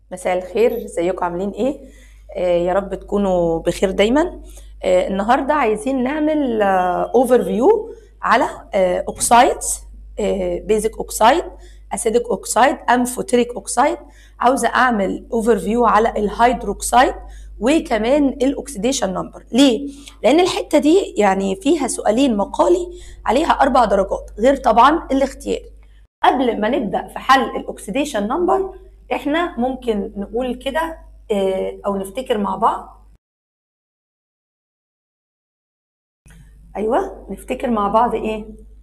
مساء الخير ازيكم عاملين ايه آه يا رب تكونوا بخير دايما آه النهارده عايزين نعمل اوفر فيو على اوكسايدز بيزك اوكسايد اسيدك اوكسايد امفوتيريك اوكسايد عاوزه اعمل اوفر فيو على الهيدروكسايد وكمان الاكسيديشن نمبر ليه لان الحته دي يعني فيها سؤالين مقالي عليها اربع درجات غير طبعا الاختياري قبل ما نبدا في حل الاكسيديشن نمبر احنا ممكن نقول كده او نفتكر مع بعض ايوه نفتكر مع بعض ايه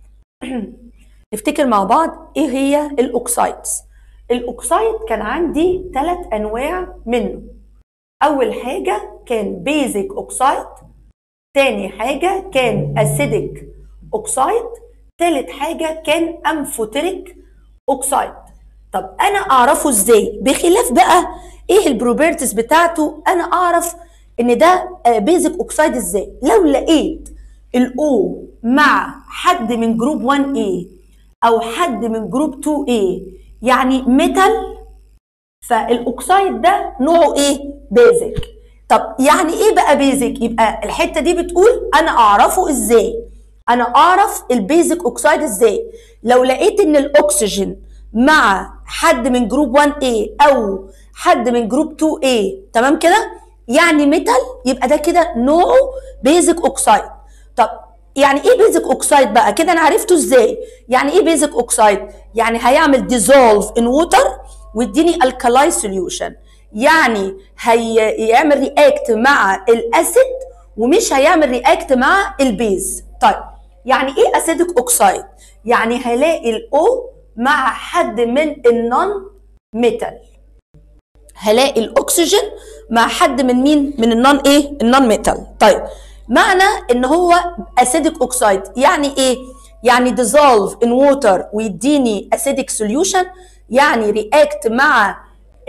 نفتكر مع بعض ايه هي الاوكسايدز الاوكسايد كان عندي ثلاث انواع منه اول حاجه كان بيزك اوكسايد تاني حاجه كان اسيدك اوكسايد تالت حاجه كان امفوتيريك اوكسايد طب انا اعرفه ازاي بخلاف بقى ايه البروبرتيز بتاعته انا اعرف ان ده بيزك اوكسايد ازاي لو لقيت الاو مع حد من جروب 1A او حد من جروب 2A يعني ميتال فالاوكسايد ده نوعه ايه بيزك طب يعني ايه بقى بيزك يبقى الحته دي بتقول انا اعرفه ازاي انا اعرف البيزك اوكسايد ازاي لو لقيت ان الاكسجين مع حد من جروب 1A او حد من جروب 2A تمام كده يعني ميتال يبقى ده كده نوعه بيزك اوكسايد طب يعني ايه بيزك اوكسايد بقى كده انا عرفته ازاي يعني ايه بيزك اوكسايد يعني هيعمل ديزولف ان ووتر ويديني الكالاي سوليوشن يعني هيعمل رياكت مع الاسيد ومش هيعمل رياكت مع البيز طيب يعني ايه اسيدك اوكسايد يعني هلاقي الاو مع حد من النون ميتال هلاقي الاكسجين مع حد من مين من النون ايه النون ميتال طيب معنى ان هو اسيدك اوكسايد يعني ايه يعني ديزولف ان ووتر ويديني اسيدك سوليوشن يعني رياكت مع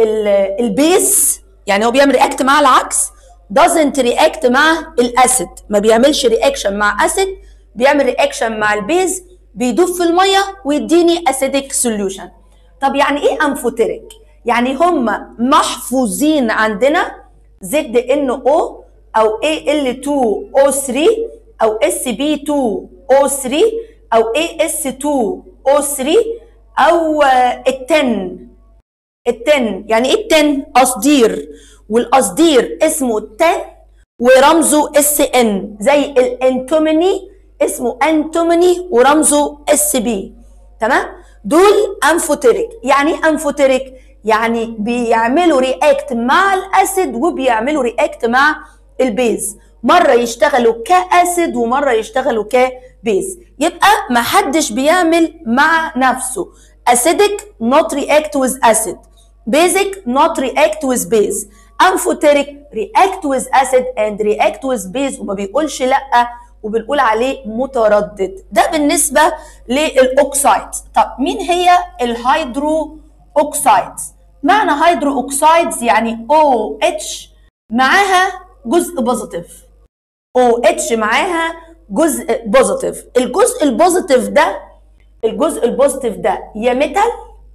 البيس يعني هو بيعمل رياكت مع العكس doesn't رياكت مع الاسيد ما بيعملش رياكشن مع اسيد بيعمل رياكشن مع البيز بيدوب في الميه ويديني اسيدك سوليوشن طب يعني ايه امفوتيريك يعني هم محفوظين عندنا زد ان او او اي ال 2 او 3 او اس بي 2 او 3 او اي اس 2 او 3 او التن التن يعني ايه التن قصدير والقصدير اسمه التن ورمزه اس ان زي الانتوميني اسمه انتوميني ورمزه اس بي تمام دول امفوتيريك يعني ايه امفوتيريك يعني بيعملوا رياكت مع الاسيد وبيعملوا رياكت مع البيز مره يشتغلوا كاسيد ومره يشتغلوا كبيز يبقى ما حدش بيعمل مع نفسه acidic not react with acid basic not react with base amphoteric react with acid and react with base وما بيقولش لا وبنقول عليه متردد ده بالنسبه للاوكسايد طب مين هي الهيدرو اوكسايدز معنى هيدرو اوكسايدز يعني او اتش معاها جزء بوزيتيف او اتش معاها جزء بوزيتيف الجزء البوزيتيف ده الجزء البوزيتيف ده يا ميتال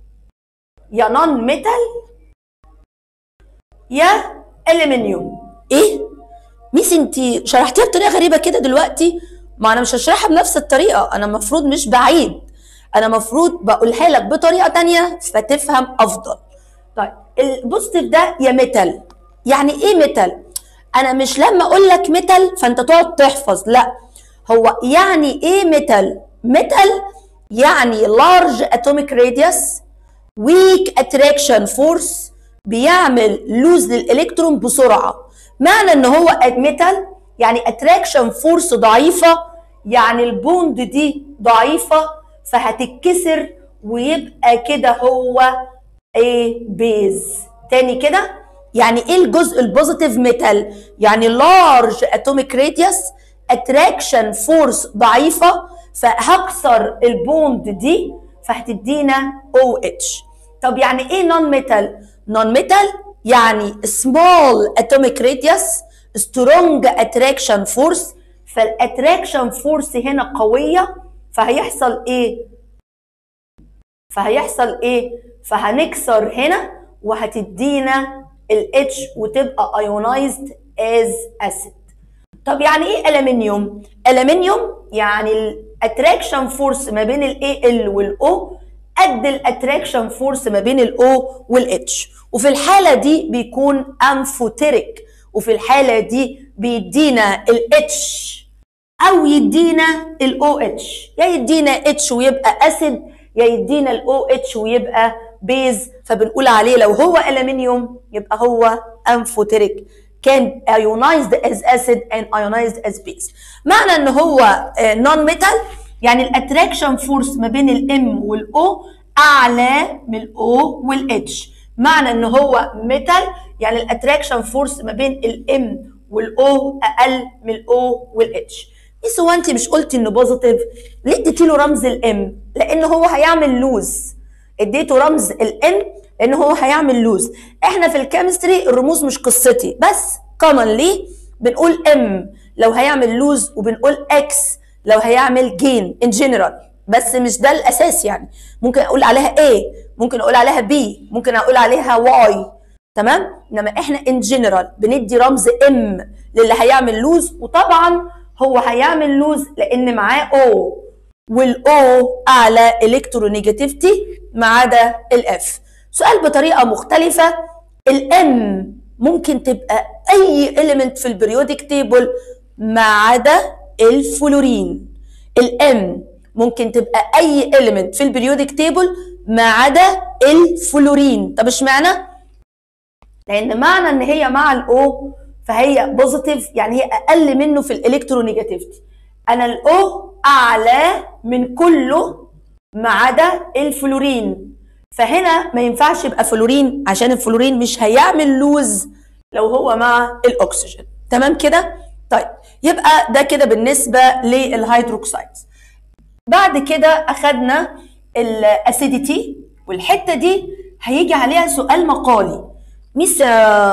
يا نون ميتال يا الومنيوم ايه ميس انت شرحتيها بطريقه غريبه كده دلوقتي ما انا مش هشرحها بنفس الطريقه انا المفروض مش بعيد انا المفروض بقولها لك بطريقه تانية فتفهم افضل طيب البوزيتيف ده يا ميتال يعني ايه ميتال انا مش لما اقول لك ميتال فانت تقعد تحفظ لا هو يعني ايه ميتال ميتال يعني large atomic radius weak attraction force بيعمل لوز للالكترون بسرعه معنى ان هو ميتال يعني اتراكشن فورس ضعيفه يعني البوند دي ضعيفه فهتتكسر ويبقى كده هو ايه بيز تاني كده يعني ايه الجزء البوزيتيف ميتال يعني لارج اتوميك راديوس اتراكشن فورس ضعيفه فهكسر البوند دي فهتدينا او اتش طب يعني ايه نون ميتال نون ميتال يعني small atomic radius strong attraction force فالاتراكشن فورس هنا قويه فهيحصل ايه فهيحصل ايه فهنكسر هنا وهتدينا ال H وتبقى ionized as acid طب يعني ايه الومنيوم الومنيوم يعني الاتراكشن فورس ما بين ال Al وال O قد الاتراكشن فورس ما بين ال O وال H وفي الحالة دي بيكون امفوتيريك وفي الحالة دي بيدينا ال H او يدينا ال OH يا يدينا H ويبقى اسيد يا يدينا ال OH ويبقى بيز فبنقول عليه لو هو الومنيوم يبقى هو امفوتيريك كان ionized as acid and ionized as base معنى ان هو نون ميتال يعني الاتراكشن فورس ما بين الام والاو اعلى من الاو والاتش معنى ان هو ميتال يعني الاتراكشن فورس ما بين الام والاو اقل من الاو والاتش بس هو انت مش قلتي انه بوزيتيف ليه اديتي له رمز الام لان هو هيعمل لوز اديته رمز الان لان هو هيعمل لوز احنا في الكيمستري الرموز مش قصتي بس commonly بنقول ام لو هيعمل لوز وبنقول اكس لو هيعمل جين ان جنرال بس مش ده الاساس يعني ممكن اقول عليها A ممكن اقول عليها B ممكن اقول عليها Y تمام انما احنا ان جنرال بندي رمز ام للي هيعمل لوز وطبعا هو هيعمل لوز لان معاه O والاو اعلى الكترونيجاتيفيتي ما عدا الاف سؤال بطريقه مختلفه الام ممكن تبقى اي اليمنت في البريودك تيبل ما عدا الفلورين الام ممكن تبقى اي اليمنت في البريودك تيبل ما عدا الفلورين طب اشمعنى لان معنى ان هي مع الاو فهي بوزيتيف يعني هي اقل منه في الالكترونيجاتيفيتي انا الاو اعلى من كله ما عدا الفلورين فهنا ما ينفعش يبقى فلورين عشان الفلورين مش هيعمل لوز لو هو مع الاكسجين تمام كده طيب يبقى ده كده بالنسبه للهيدروكسيدز بعد كده اخدنا الاسيديتي والحته دي هيجي عليها سؤال مقالي ميس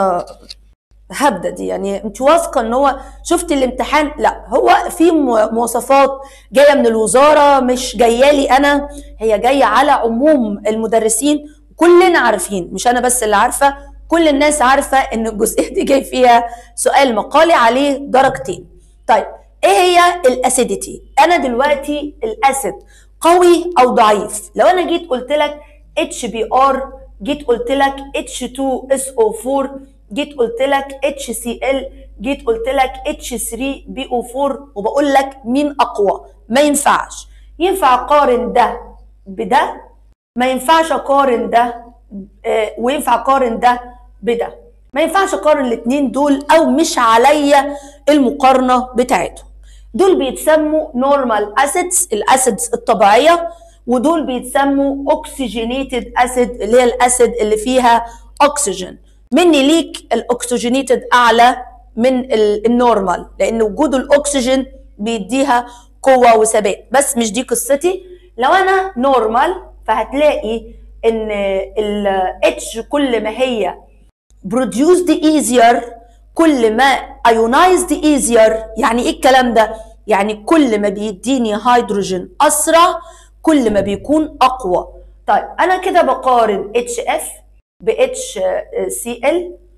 هبده دي يعني انت واثقه ان هو شفت الامتحان لا هو في مواصفات جايه من الوزاره مش جايه لي انا هي جايه على عموم المدرسين كلنا عارفين مش انا بس اللي عارفه كل الناس عارفه ان الجزئيه دي جاي فيها سؤال مقالي عليه درجتين طيب ايه هي الاسيديتي انا دلوقتي الاسيد قوي او ضعيف لو انا جيت قلت لك اتش بي ار جيت قلت لك اتش 2 اس او 4 جيت قلت لك اتش سي ال جيت قلت لك اتش 3 بي او 4 وبقول لك مين اقوى ما ينفعش ينفع اقارن ده بده ما ينفعش اقارن ده آه وينفع اقارن ده بده ما ينفعش اقارن الاثنين دول او مش عليا المقارنه بتاعتهم دول بيتسموا نورمال اسيدز الاسيدز الطبيعيه ودول بيتسموا اوكسجينيتد اسيد اللي هي الاسيد اللي فيها اكسجين مني ليك الاكسجينيتد اعلى من النورمال لان وجود الاكسجين بيديها قوه وثبات بس مش دي قصتي لو انا نورمال فهتلاقي ان ال H كل ما هي produced easier كل ما ionized easier يعني ايه الكلام ده يعني كل ما بيديني هيدروجين اسرع كل ما بيكون اقوى طيب انا كده بقارن HF ب HCl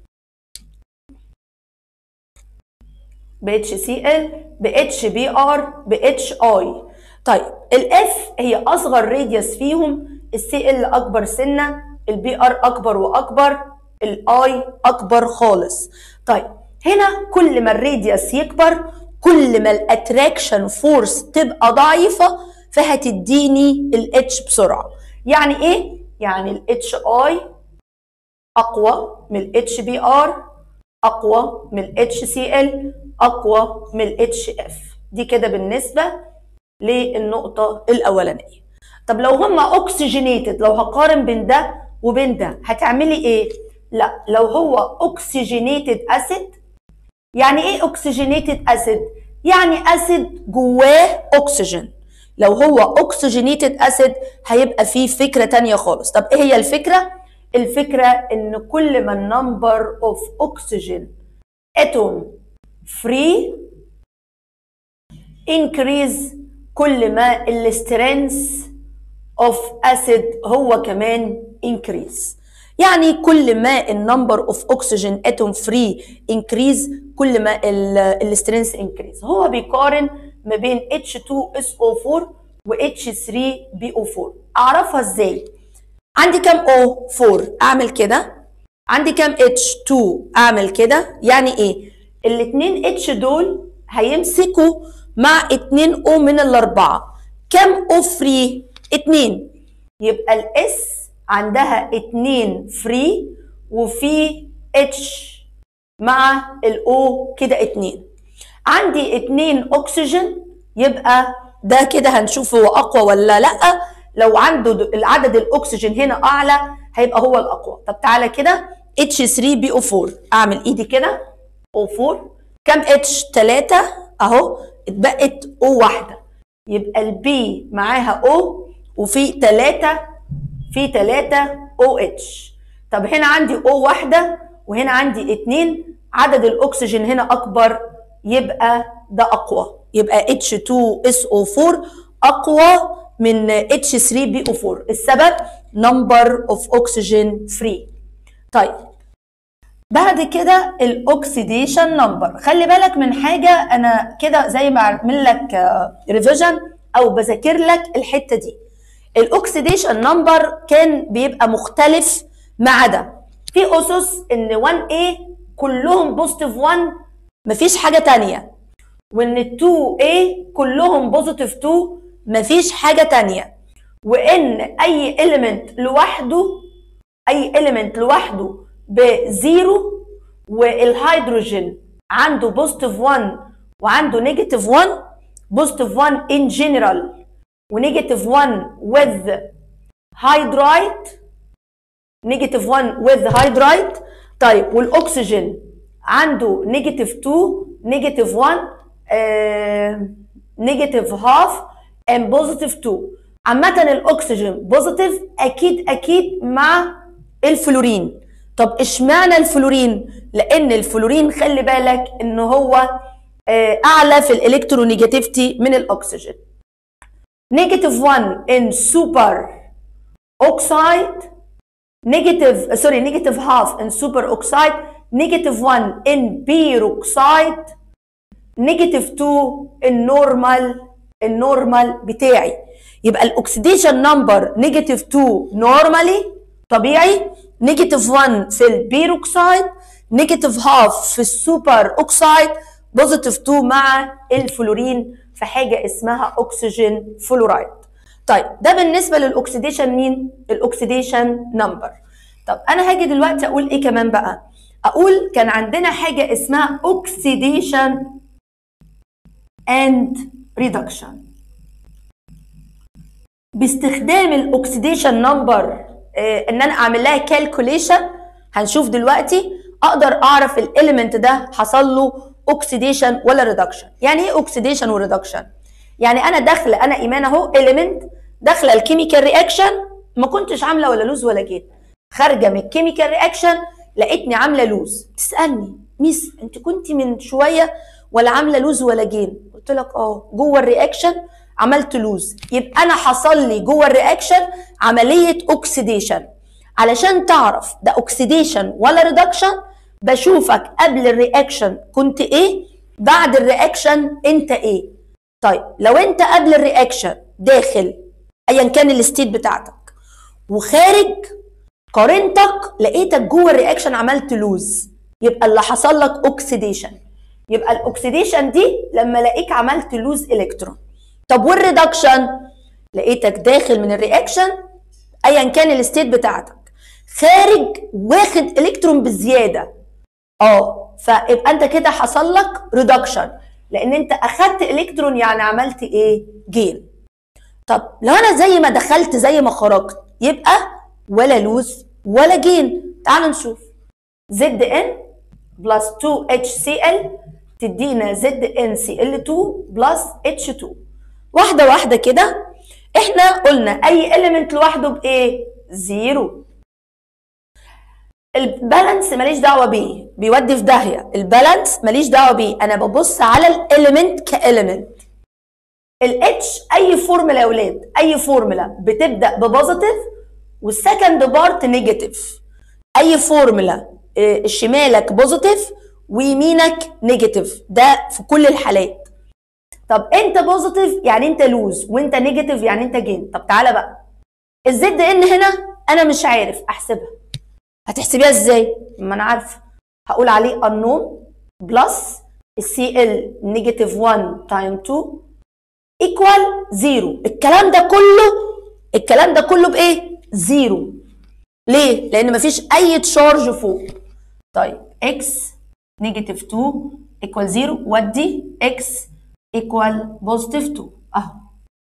ب HCl ب HBr ب HI طيب الاف هي اصغر راديوس فيهم السي ال اكبر سنه البي ار اكبر واكبر الاي اكبر خالص طيب هنا كل ما الراديوس يكبر كل ما الاتراكشن فورس تبقى ضعيفه فهتديني الاتش بسرعه يعني ايه يعني الاتش اي اقوى من الاتش بي ار اقوى من الاتش سي ال اقوى من الاتش اف دي كده بالنسبه للنقطه الاولانيه طب لو هما اوكسجينيتد لو هقارن بين ده وبين ده هتعملي ايه لا لو هو اوكسجينيتد اسيد يعني ايه اوكسجينيتد اسيد يعني اسيد جواه اكسجين لو هو اوكسجينيتد اسيد هيبقى فيه فكره تانية خالص طب ايه هي الفكره الفكره ان كل ما النمبر اوف اوكسجين اتوم فري increase كل ما السترينث اوف اسيد هو كمان increase يعني كل ما النمبر اوف اوكسجين اتوم فري انكريز كل ما السترينث انكريز هو بيقارن ما بين H2SO4 و H3BO4 اعرفها ازاي عندي كام O4 اعمل كده عندي كام H2 اعمل كده يعني ايه الاتنين H دول هيمسكوا مع اتنين O من الاربعه كام O فري اتنين يبقى الاس عندها اتنين فري وفي اتش مع الاو كده اتنين عندي اتنين اكسجين يبقى ده كده هنشوف هو اقوى ولا لا لو عنده العدد الاكسجين هنا اعلى هيبقى هو الاقوى طب تعالى كده H3BO4 اعمل ايدي كده O4 كام اتش 3 اهو اتبقت O واحده يبقى البي معاها O وفي 3 في 3 OH طب هنا عندي O واحدة وهنا عندي اتنين عدد الأكسجين هنا أكبر يبقى ده أقوى يبقى H2SO4 أقوى من H3BO4 السبب number of oxygen free طيب بعد كده الاكسيديشن نمبر خلي بالك من حاجه انا كده زي ما اعمل لك ريفيجن او بذاكر لك الحته دي الاكسيديشن نمبر كان بيبقى مختلف ما عدا في اسس ان 1A كلهم بوزيتيف 1 مفيش حاجه تانية وان 2A كلهم بوزيتيف 2 مفيش حاجه تانية وان اي element لوحده اي element لوحده بزيرو والهيدروجين عنده بوزيتيف 1 وعنده نيجاتيف 1 بوزيتيف 1 ان جنرال ونيجاتيف 1 with hydride نيجاتيف 1 with hydride طيب والاكسجين عنده نيجاتيف 2 نيجاتيف 1 نيجاتيف هاف and بوزيتيف 2 عامة الاكسجين بوزيتيف اكيد اكيد مع الفلورين طب اشمعنى الفلورين؟ لان الفلورين خلي بالك ان هو اعلى في الالكترونيجاتيفيتي من الاكسجين negative 1 in super oxide negative sorry negative half in super oxide negative 1 in peroxide negative 2 in normal النورمال بتاعي يبقى الاكسيديشن نمبر نيجاتيف 2 نورمالي طبيعي نيجاتيف 1 في البيروكسايد نيجاتيف هاف في السوبر اوكسايد بوزيتيف 2 مع الفلورين في حاجه اسمها اكسجين فلورايد طيب ده بالنسبه للاكسيديشن مين الاكسيديشن نمبر طب انا هاجي دلوقتي اقول ايه كمان بقى اقول كان عندنا حاجه اسمها اوكسيديشن اند ريدكشن باستخدام الاكسيديشن نمبر ان انا اعمل لها كالكوليشن هنشوف دلوقتي اقدر اعرف الاليمنت ده حصل له اوكسيديشن ولا ريدكشن يعني ايه اوكسيديشن وريدكشن يعني انا داخله انا ايمان اهو اليمنت داخله الكيميكال رياكشن ما كنتش عامله ولا لوز ولا جيت خارجه من الكيميكال رياكشن لقيتني عامله لوز تسالني ميس انت كنت من شويه ولا عامله لوز ولا جين قلت لك اه جوه الرياكشن عملت لوز يبقى انا حصل لي جوه الرياكشن عمليه اوكسيديشن علشان تعرف ده اوكسيديشن ولا ريدكشن بشوفك قبل الرياكشن كنت ايه بعد الرياكشن انت ايه طيب لو انت قبل الرياكشن داخل ايا كان الستيت بتاعتك وخارج قارنتك لقيتك جوه الرياكشن عملت لوز يبقى اللي حصل لك اوكسيديشن يبقى الاكسيديشن دي لما الاقيك عملت لوز الكترون طب والريدكشن لقيتك داخل من الرياكشن ايا كان الستيت بتاعتك خارج واخد الكترون بزياده اه فيبقى انت كده حصل لك ريدكشن لان انت اخدت الكترون يعني عملت ايه جين طب لو انا زي ما دخلت زي ما خرجت يبقى ولا لوز ولا جين تعال نشوف زد ان بلس 2 اتش سي ال تدينا زد ان سي ال 2 بلس اتش 2 واحده واحده كده احنا قلنا اي اليمنت لوحده بايه زيرو البالانس ماليش دعوه بيه بيودي في داهيه البالانس ماليش دعوه بيه انا ببص على الاليمنت كاليمنت الاتش اي فورمولا يا اولاد اي فورمولا بتبدا ببوزيتيف والسكند بارت نيجاتيف اي فورمولا آه، شمالك بوزيتيف ويمينك نيجاتيف ده في كل الحالات طب انت بوزيتيف يعني انت لوز وانت نيجاتيف يعني انت جين طب تعالى بقى الزد ان هنا انا مش عارف احسبها هتحسبيها ازاي ما انا عارفه هقول عليه unknown بلس السي ال نيجاتيف 1 تايم 2 ايكوال 0 الكلام ده كله الكلام ده كله بايه زيرو ليه لان مفيش اي تشارج فوق طيب اكس نيجاتيف 2 ايكوال 0 ودي اكس ايكوال بوزيتيف 2 اهو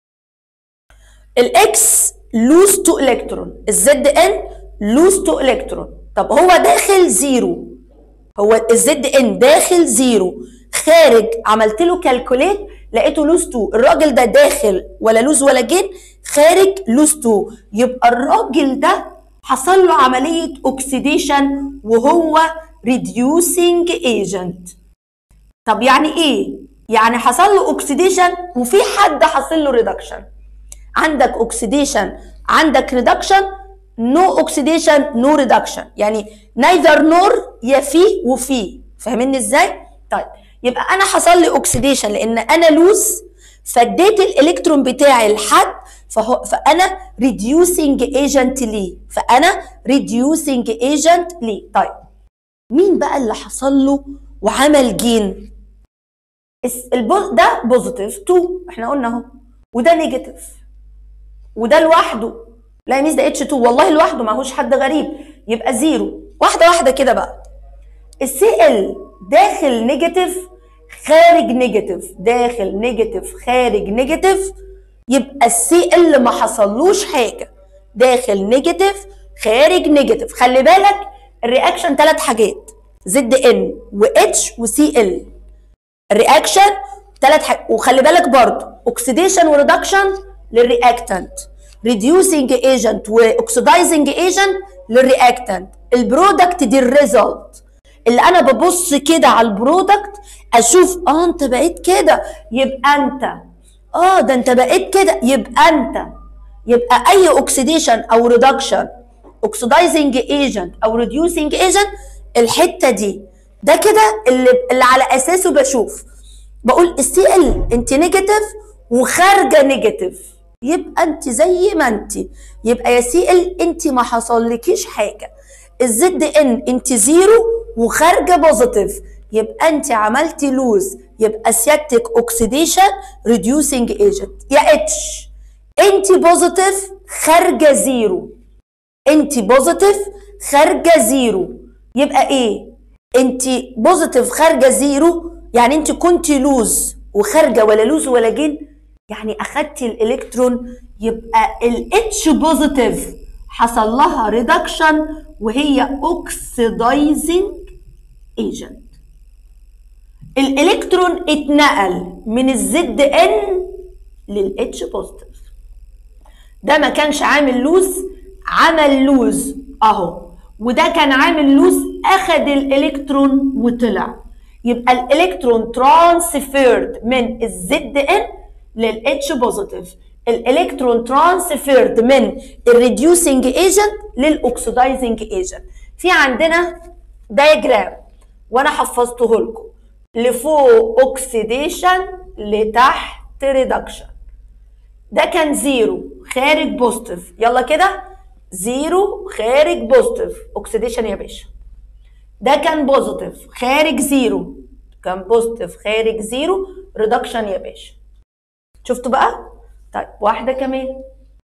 الاكس لوز تو الكترون الزد ان لوز تو الكترون طب هو داخل زيرو هو الزد ان داخل زيرو خارج عملت له كالكوليت لقيته لوز 2 الراجل ده داخل ولا لوز ولا جين خارج لوز 2 يبقى الراجل ده حصل له عمليه اوكسيديشن وهو ريديوسينج ايجنت طب يعني ايه يعني حصل له اوكسيديشن وفي حد حصل له ريدكشن عندك اوكسيديشن عندك ريدكشن نو اوكسيديشن نو ريدكشن يعني نايذر نور يا في وفي فاهميني ازاي طيب يبقى انا حصل لي اوكسيديشن لان انا لوز فاديت الالكترون بتاعي لحد فهو فانا ريديوسينج ايجنت ليه فانا ريديوسينج ايجنت ليه طيب مين بقى اللي حصل له وعمل جين البوز ده بوزيتيف 2 احنا قلنا اهو وده نيجاتيف وده لوحده لا يا ميس ده اتش 2 والله لوحده ماهوش حد غريب يبقى زيرو واحده واحده كده بقى السي ال داخل نيجاتيف خارج نيجاتيف داخل نيجاتيف خارج نيجاتيف يبقى السي ال ما حصلوش حاجه داخل نيجاتيف خارج نيجاتيف خلي بالك الرياكشن ثلاث حاجات زد ان واتش وسي ال الرياكشن ثلاث حاجات وخلي بالك برضه اوكسيديشن وريدكشن للرياكتنت ريديوسينج ايجنت واوكسيدايزنج ايجنت للرياكتنت البرودكت دي الريزلت اللي انا ببص كده على البرودكت اشوف اه انت بقيت كده يبقى انت اه ده انت بقيت كده يبقى انت يبقى اي اوكسيديشن او ريدكشن اوكسيدايزنج ايجنت او ريديوسينج ايجنت الحته دي ده كده اللي, اللي على اساسه بشوف بقول السي ال انت نيجاتيف وخارجه نيجاتيف يبقى انت زي ما انت يبقى يا سي ال انت ما حصلكيش حاجه الزد ان انت زيرو وخارجه بوزيتيف يبقى انت عملتي لوز يبقى سيادتك اوكسيديشن ريديوسينج ايجنت يا اتش انت بوزيتيف خارجه زيرو انت بوزيتيف خارجه زيرو يبقى ايه انت بوزيتيف خارجه زيرو يعني انت كنت لوز وخارجه ولا لوز ولا جين يعني اخدتي الالكترون يبقى الاتش بوزيتيف حصل لها ريدكشن وهي اوكسيدايزنج ايجنت الالكترون اتنقل من الزد ان للاتش بوزيتيف ده ما كانش عامل لوز عمل لوز اهو وده كان عامل لوز اخد الالكترون وطلع يبقى الالكترون ترانسفيرد من الزد ان للاتش بوزيتيف الالكترون ترانسفيرد من الريديوسينج ايجنت للاكسدايزنج ايجنت في عندنا دايجرام وانا حفظته لكم لفوق اوكسيديشن لتحت ريدكشن ده كان زيرو خارج بوزيتيف يلا كده زيرو خارج بوزيتيف اوكسيديشن يا باشا ده كان بوزيتيف خارج زيرو كان بوزيتيف خارج زيرو ريدكشن يا باشا شفتوا بقى طيب واحده كمان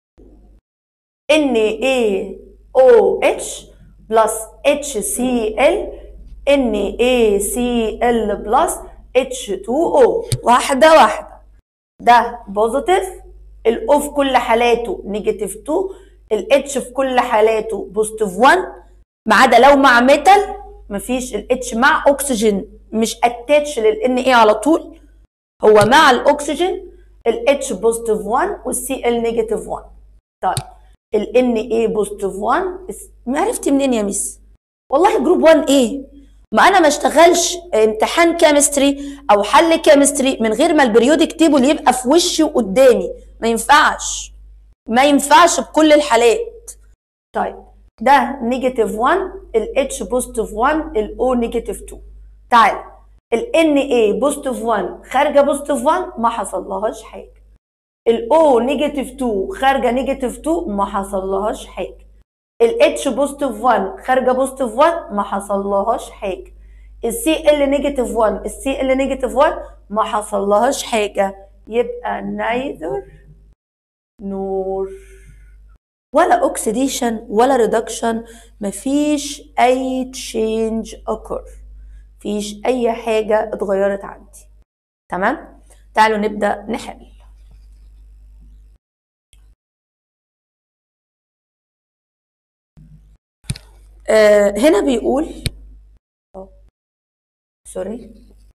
ان اي او اتش بلس اتش سي ال ان اي سي ال بلس اتش 2 او واحده واحده ده بوزيتيف الاو في كل حالاته نيجاتيف 2 الاتش في كل حالاته بوزيتيف 1 ما عدا لو مع ميتال مفيش الاتش مع اكسجين مش اتاتش للان ايه على طول هو مع الاكسجين الاتش بوزيتيف 1 والسي ال نيجاتيف 1 طيب الان ايه بوزيتيف 1 ما عرفتي منين يا ميس والله جروب 1 ايه ما انا ما اشتغلش امتحان كيمستري او حل كيمستري من غير ما البريودك تيبل يبقى في وشي وقدامي ما ينفعش ما ينفعش بكل الحالات طيب ده نيجاتيف 1 ال H بوزيتيف 1 ال O نيجاتيف 2 تعال ال Na بوزيتيف 1 خارجه بوزيتيف 1 ما حصلهاش حاجه ال O نيجاتيف 2 خارجه نيجاتيف 2 ما حصلهاش حاجه ال H بوزيتيف 1 خارجه بوزيتيف 1 ما حصلهاش حاجه ال Cl نيجاتيف 1 ال Cl نيجاتيف 1 ما حصلهاش حاجه يبقى neither نور ولا اوكسيديشن ولا ريدكشن مفيش اي تشينج occur مفيش اي حاجه اتغيرت عندي تمام تعالوا نبدا نحل آه هنا بيقول سوري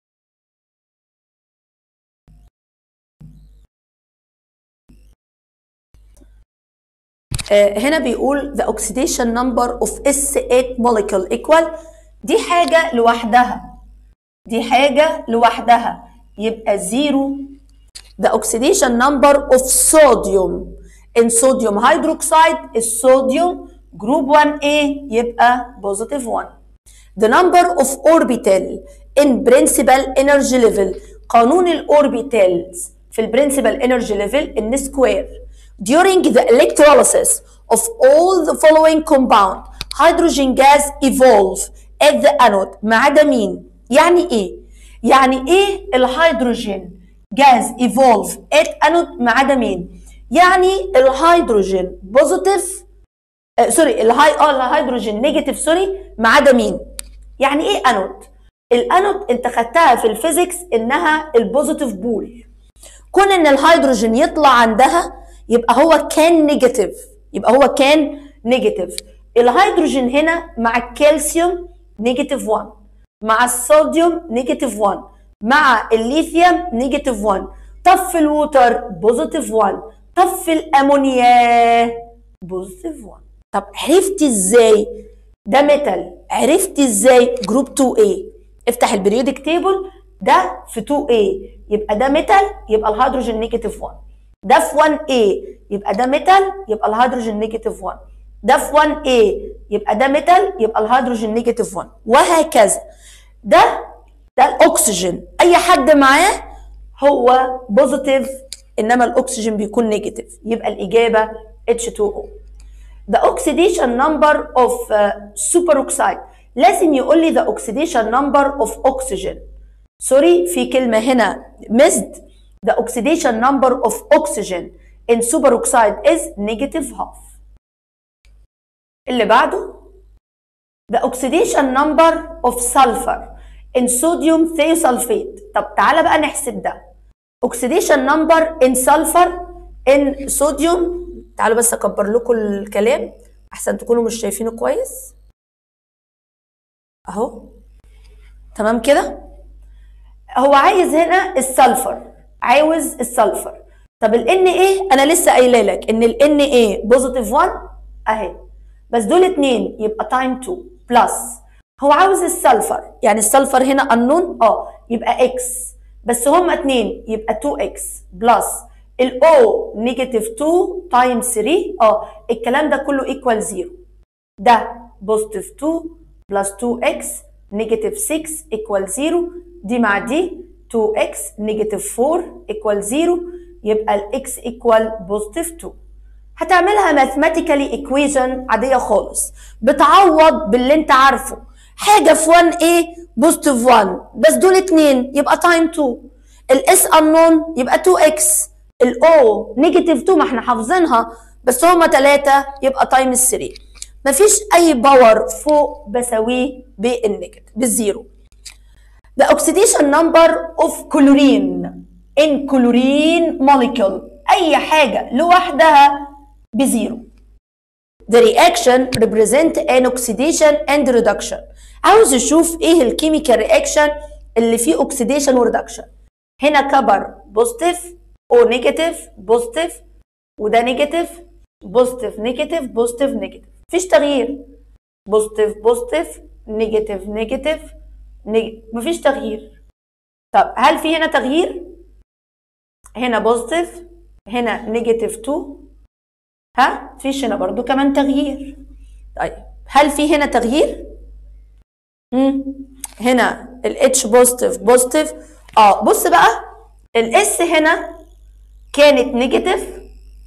آه هنا بيقول the oxidation number of S8 molecule equal دي حاجة لوحدها دي حاجة لوحدها يبقى زيرو the oxidation number of sodium in sodium hydroxide الصوديوم جروب 1A يبقى positive 1 the number of orbital in principal energy level قانون الاوربيتالز في البرنسبل energy level ان سكوير during the electrolysis of all the following compound hydrogen gas evolve at the anode ما عدا مين يعني ايه يعني ايه الهيدروجين جاز evolve at anode ما عدا مين يعني الهيدروجين بوزيتيف آه سوري الهاي اه الهيدروجين نيجاتيف سوري ما عدا مين يعني ايه انود الانود انت خدتها في الفيزيكس انها البوزيتيف بول كون ان الهيدروجين يطلع عندها يبقى هو كان نيجاتيف يبقى هو كان نيجاتيف الهيدروجين هنا مع الكالسيوم نيجاتيف 1 مع الصوديوم نيجاتيف 1 مع الليثيوم نيجاتيف 1 طب في الووتر بوزيتيف 1 طب في الامونيا بوزيتيف 1 طب عرفت ازاي ده ميتال عرفت ازاي جروب 2A افتح البريودك تيبل ده في 2A يبقى ده ميتال يبقى الهيدروجين نيجاتيف 1 ده في 1A يبقى ده ميتال يبقى الهيدروجين نيجاتيف 1 ده في 1A يبقى ده ميتال يبقى الهيدروجين نيجاتيف 1 وهكذا ده ده الاكسجين اي حد معاه هو بوزيتيف انما الاكسجين بيكون نيجاتيف يبقى الاجابه H2O the oxidation number of uh, superoxide لازم يقول لي the oxidation number of oxygen سوري في كلمة هنا missed the oxidation number of oxygen in superoxide is negative half اللي بعده the oxidation number of sulfur in sodium thiosulfate طب تعالى بقى نحسب ده oxidation number in sulfur in sodium تعالوا بس اكبر لكم الكلام احسن تكونوا مش شايفينه كويس اهو تمام كده هو عايز هنا السلفر عاوز السلفر طب ال Na انا لسه قايله لك ان ال Na بوزيتيف 1 اهي بس دول اتنين يبقى تايم 2 بلس هو عاوز السلفر يعني السلفر هنا انون اه يبقى اكس بس هما اتنين يبقى 2 اكس بلس الاو نيجاتيف 2 تايم 3 اه الكلام ده كله ايكوال 0 ده بوزيتيف 2 بلس 2 اكس نيجاتيف 6 ايكوال 0 دي مع دي 2 اكس نيجاتيف 4 ايكوال 0 يبقى الاكس ايكوال بوزيتيف 2 هتعملها ماثيماتيكالي ايكويشن عاديه خالص بتعوض باللي انت عارفه حاجه في 1a بوزيتيف 1 بس دول اتنين يبقى تايم 2 الاس انون يبقى 2x الاو نيجاتيف 2 ما احنا حافظينها بس هما 3 يبقى تايمز 3 مفيش اي باور فوق بساويه بالنيجاتيف بالزيرو The oxidation number of chlorine in chlorine molecule اي حاجه لوحدها بزيرو The reaction represent an oxidation and reduction عاوز اشوف ايه الكيميكال رياكشن اللي فيه oxidation وريدكشن هنا كبر بوزيتيف او نيجاتيف بوزيتيف وده نيجاتيف بوزيتيف نيجاتيف بوزيتيف نيجاتيف مفيش تغيير بوزيتيف بوزيتيف نيجاتيف نيجاتيف مفيش تغيير طب هل في هنا تغيير هنا بوزيتيف هنا نيجاتيف 2 ها مفيش هنا برضو كمان تغيير طيب هل في هنا تغيير مم. هنا الاتش بوزيتيف بوزيتيف اه بص بقى الاس هنا كانت نيجاتيف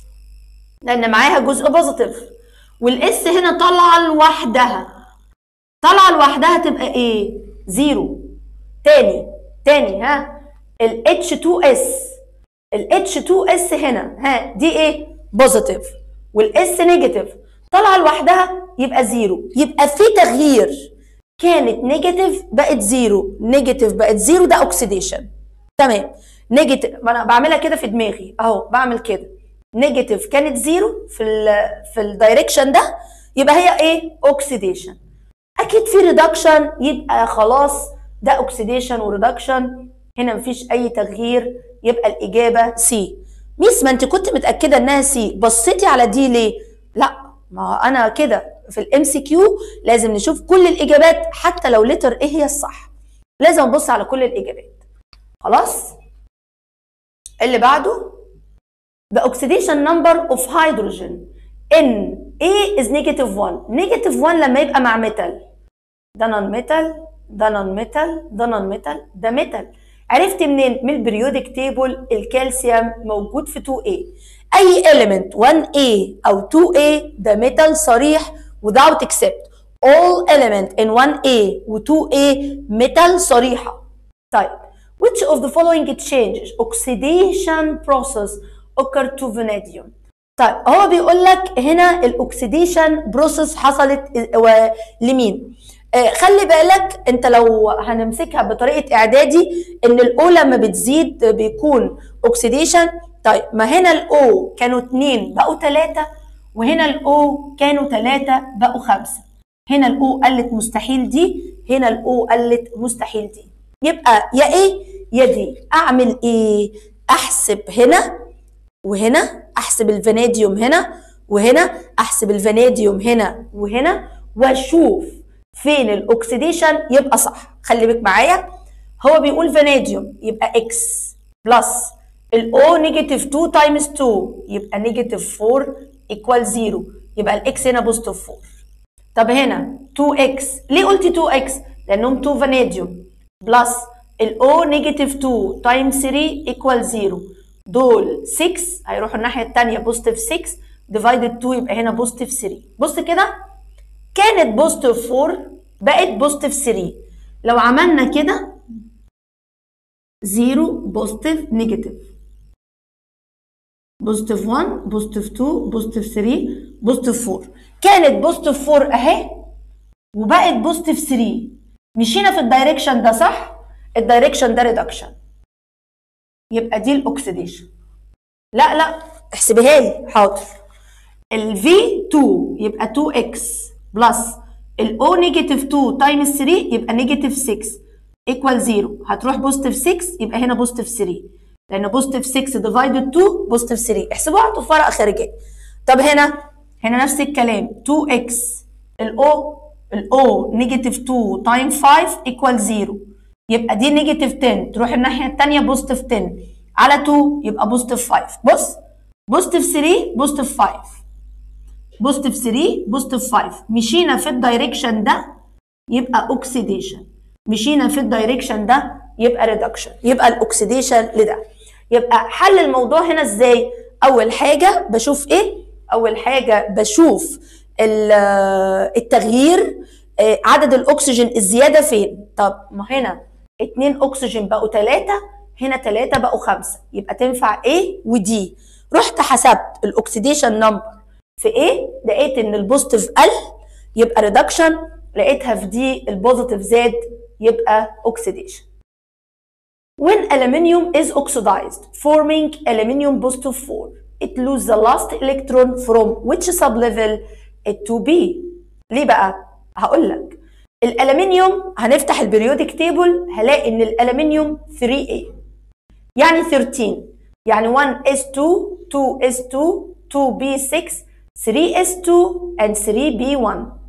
لان معاها جزء بوزيتيف والاس هنا طالعه لوحدها طالعه لوحدها تبقى ايه زيرو تاني تاني ها ال H2S ال H2S هنا ها دي ايه بوزيتيف والاس نيجاتيف طالعه لوحدها يبقى زيرو يبقى في تغيير كانت نيجاتيف بقت زيرو نيجاتيف بقت زيرو ده اوكسيديشن تمام نيجاتيف ما انا بعملها كده في دماغي اهو بعمل كده نيجاتيف كانت زيرو في ال في الدايركشن ده يبقى هي ايه اوكسيديشن اكيد في ريدكشن يبقى خلاص ده اوكسيديشن وريدكشن هنا مفيش اي تغيير يبقى الاجابه سي ميس ما انت كنت متاكده انها سي بصيتي على دي ليه لا ما انا كده في الام سي كيو لازم نشوف كل الاجابات حتى لو لتر ايه هي الصح لازم ابص على كل الاجابات خلاص اللي بعده the oxidation number of hydrogen in A is negative 1 negative 1 لما يبقى مع ميتال ده نون ميتال ده نون ميتال ده نون ميتال ده ميتال عرفت منين من البريودك تيبل الكالسيوم موجود في 2A اي element 1A او 2A ده ميتال صريح without except all element in 1A و 2A metal صريحة طيب which of the following changes oxidation process occur to vanadium طيب هو بيقول لك هنا الاكسيديشن بروسيس حصلت لمين آه خلي بالك انت لو هنمسكها بطريقه اعدادي ان الاو لما بتزيد بيكون اوكسيديشن طيب ما هنا الاو كانوا اتنين بقوا تلاته وهنا الاو كانوا تلاته بقوا خمسه هنا الاو قلت مستحيل دي هنا الاو قلت مستحيل دي يبقى يا ايه يا دي اعمل ايه احسب هنا وهنا احسب الفاناديوم هنا وهنا احسب الفاناديوم هنا وهنا واشوف فين الاكسيديشن يبقى صح خلي بالك معايا هو بيقول فاناديوم يبقى اكس بلس الاو نيجاتيف 2 تايمز 2 يبقى نيجاتيف 4 ايكوال 0 يبقى الاكس هنا بوزيتيف 4 طب هنا 2 اكس ليه قلت 2 اكس لانهم 2 فاناديوم بلس الاو نيجاتيف 2 تايمز 3 ايكوال 0 دول 6 هيروحوا الناحيه الثانيه بوزيتيف 6 ديفايدد 2 يبقى هنا بوزيتيف 3 بص كده كانت بوزيتيف 4 بقت بوزيتيف 3 لو عملنا كده 0 بوزيتيف نيجاتيف بوزيتيف 1 بوزيتيف 2 بوزيتيف 3 بوزيتيف 4 كانت بوزيتيف 4 اهي وبقت بوزيتيف 3 مشينا في الدايركشن ده صح الدايركشن ده ريدكشن يبقى دي الاكسيديشن لا لا احسبيها لي حاضر ال V2 يبقى 2x بلس ال O نيجاتيف 2 تايمز 3 يبقى نيجاتيف 6 ايكوال 0 هتروح بوزيتيف 6 يبقى هنا بوزيتيف 3 لان بوزيتيف 6 ديفايدد 2 بوزيتيف 3 احسبوها هاتوا فرق خارجيه طب هنا هنا نفس الكلام 2x ال O ال O نيجاتيف 2 تايم 5 ايكوال 0 يبقى دي نيجاتيف 10 تروح الناحيه الثانيه بوزيتيف 10 على 2 يبقى بوزيتيف 5 بص بوزيتيف 3 بوزيتيف 5 بوزيتيف 3 بوزيتيف 5 مشينا في الدايركشن ده يبقى اوكسيديشن مشينا في الدايركشن ده يبقى ريدكشن يبقى الاكسيديشن لده يبقى حل الموضوع هنا ازاي اول حاجه بشوف ايه اول حاجه بشوف التغيير عدد الاكسجين الزياده فين طب ما هنا اتنين اكسجين بقوا تلاتة هنا تلاتة بقوا خمسة يبقى تنفع A ودي رحت حسبت الاكسيديشن نمبر في A لقيت ان البوزيتيف قل يبقى ريدكشن لقيتها في دي البوزيتيف زاد يبقى اوكسيديشن When aluminium is oxidized forming aluminium positive 4 it loses the last electron from which sublevel it to be ليه بقى هقول لك الالومنيوم هنفتح البريودك تيبل هلاقي ان الالومنيوم 3A يعني 13 يعني 1s2 2s2 2b6 3s2 and 3b1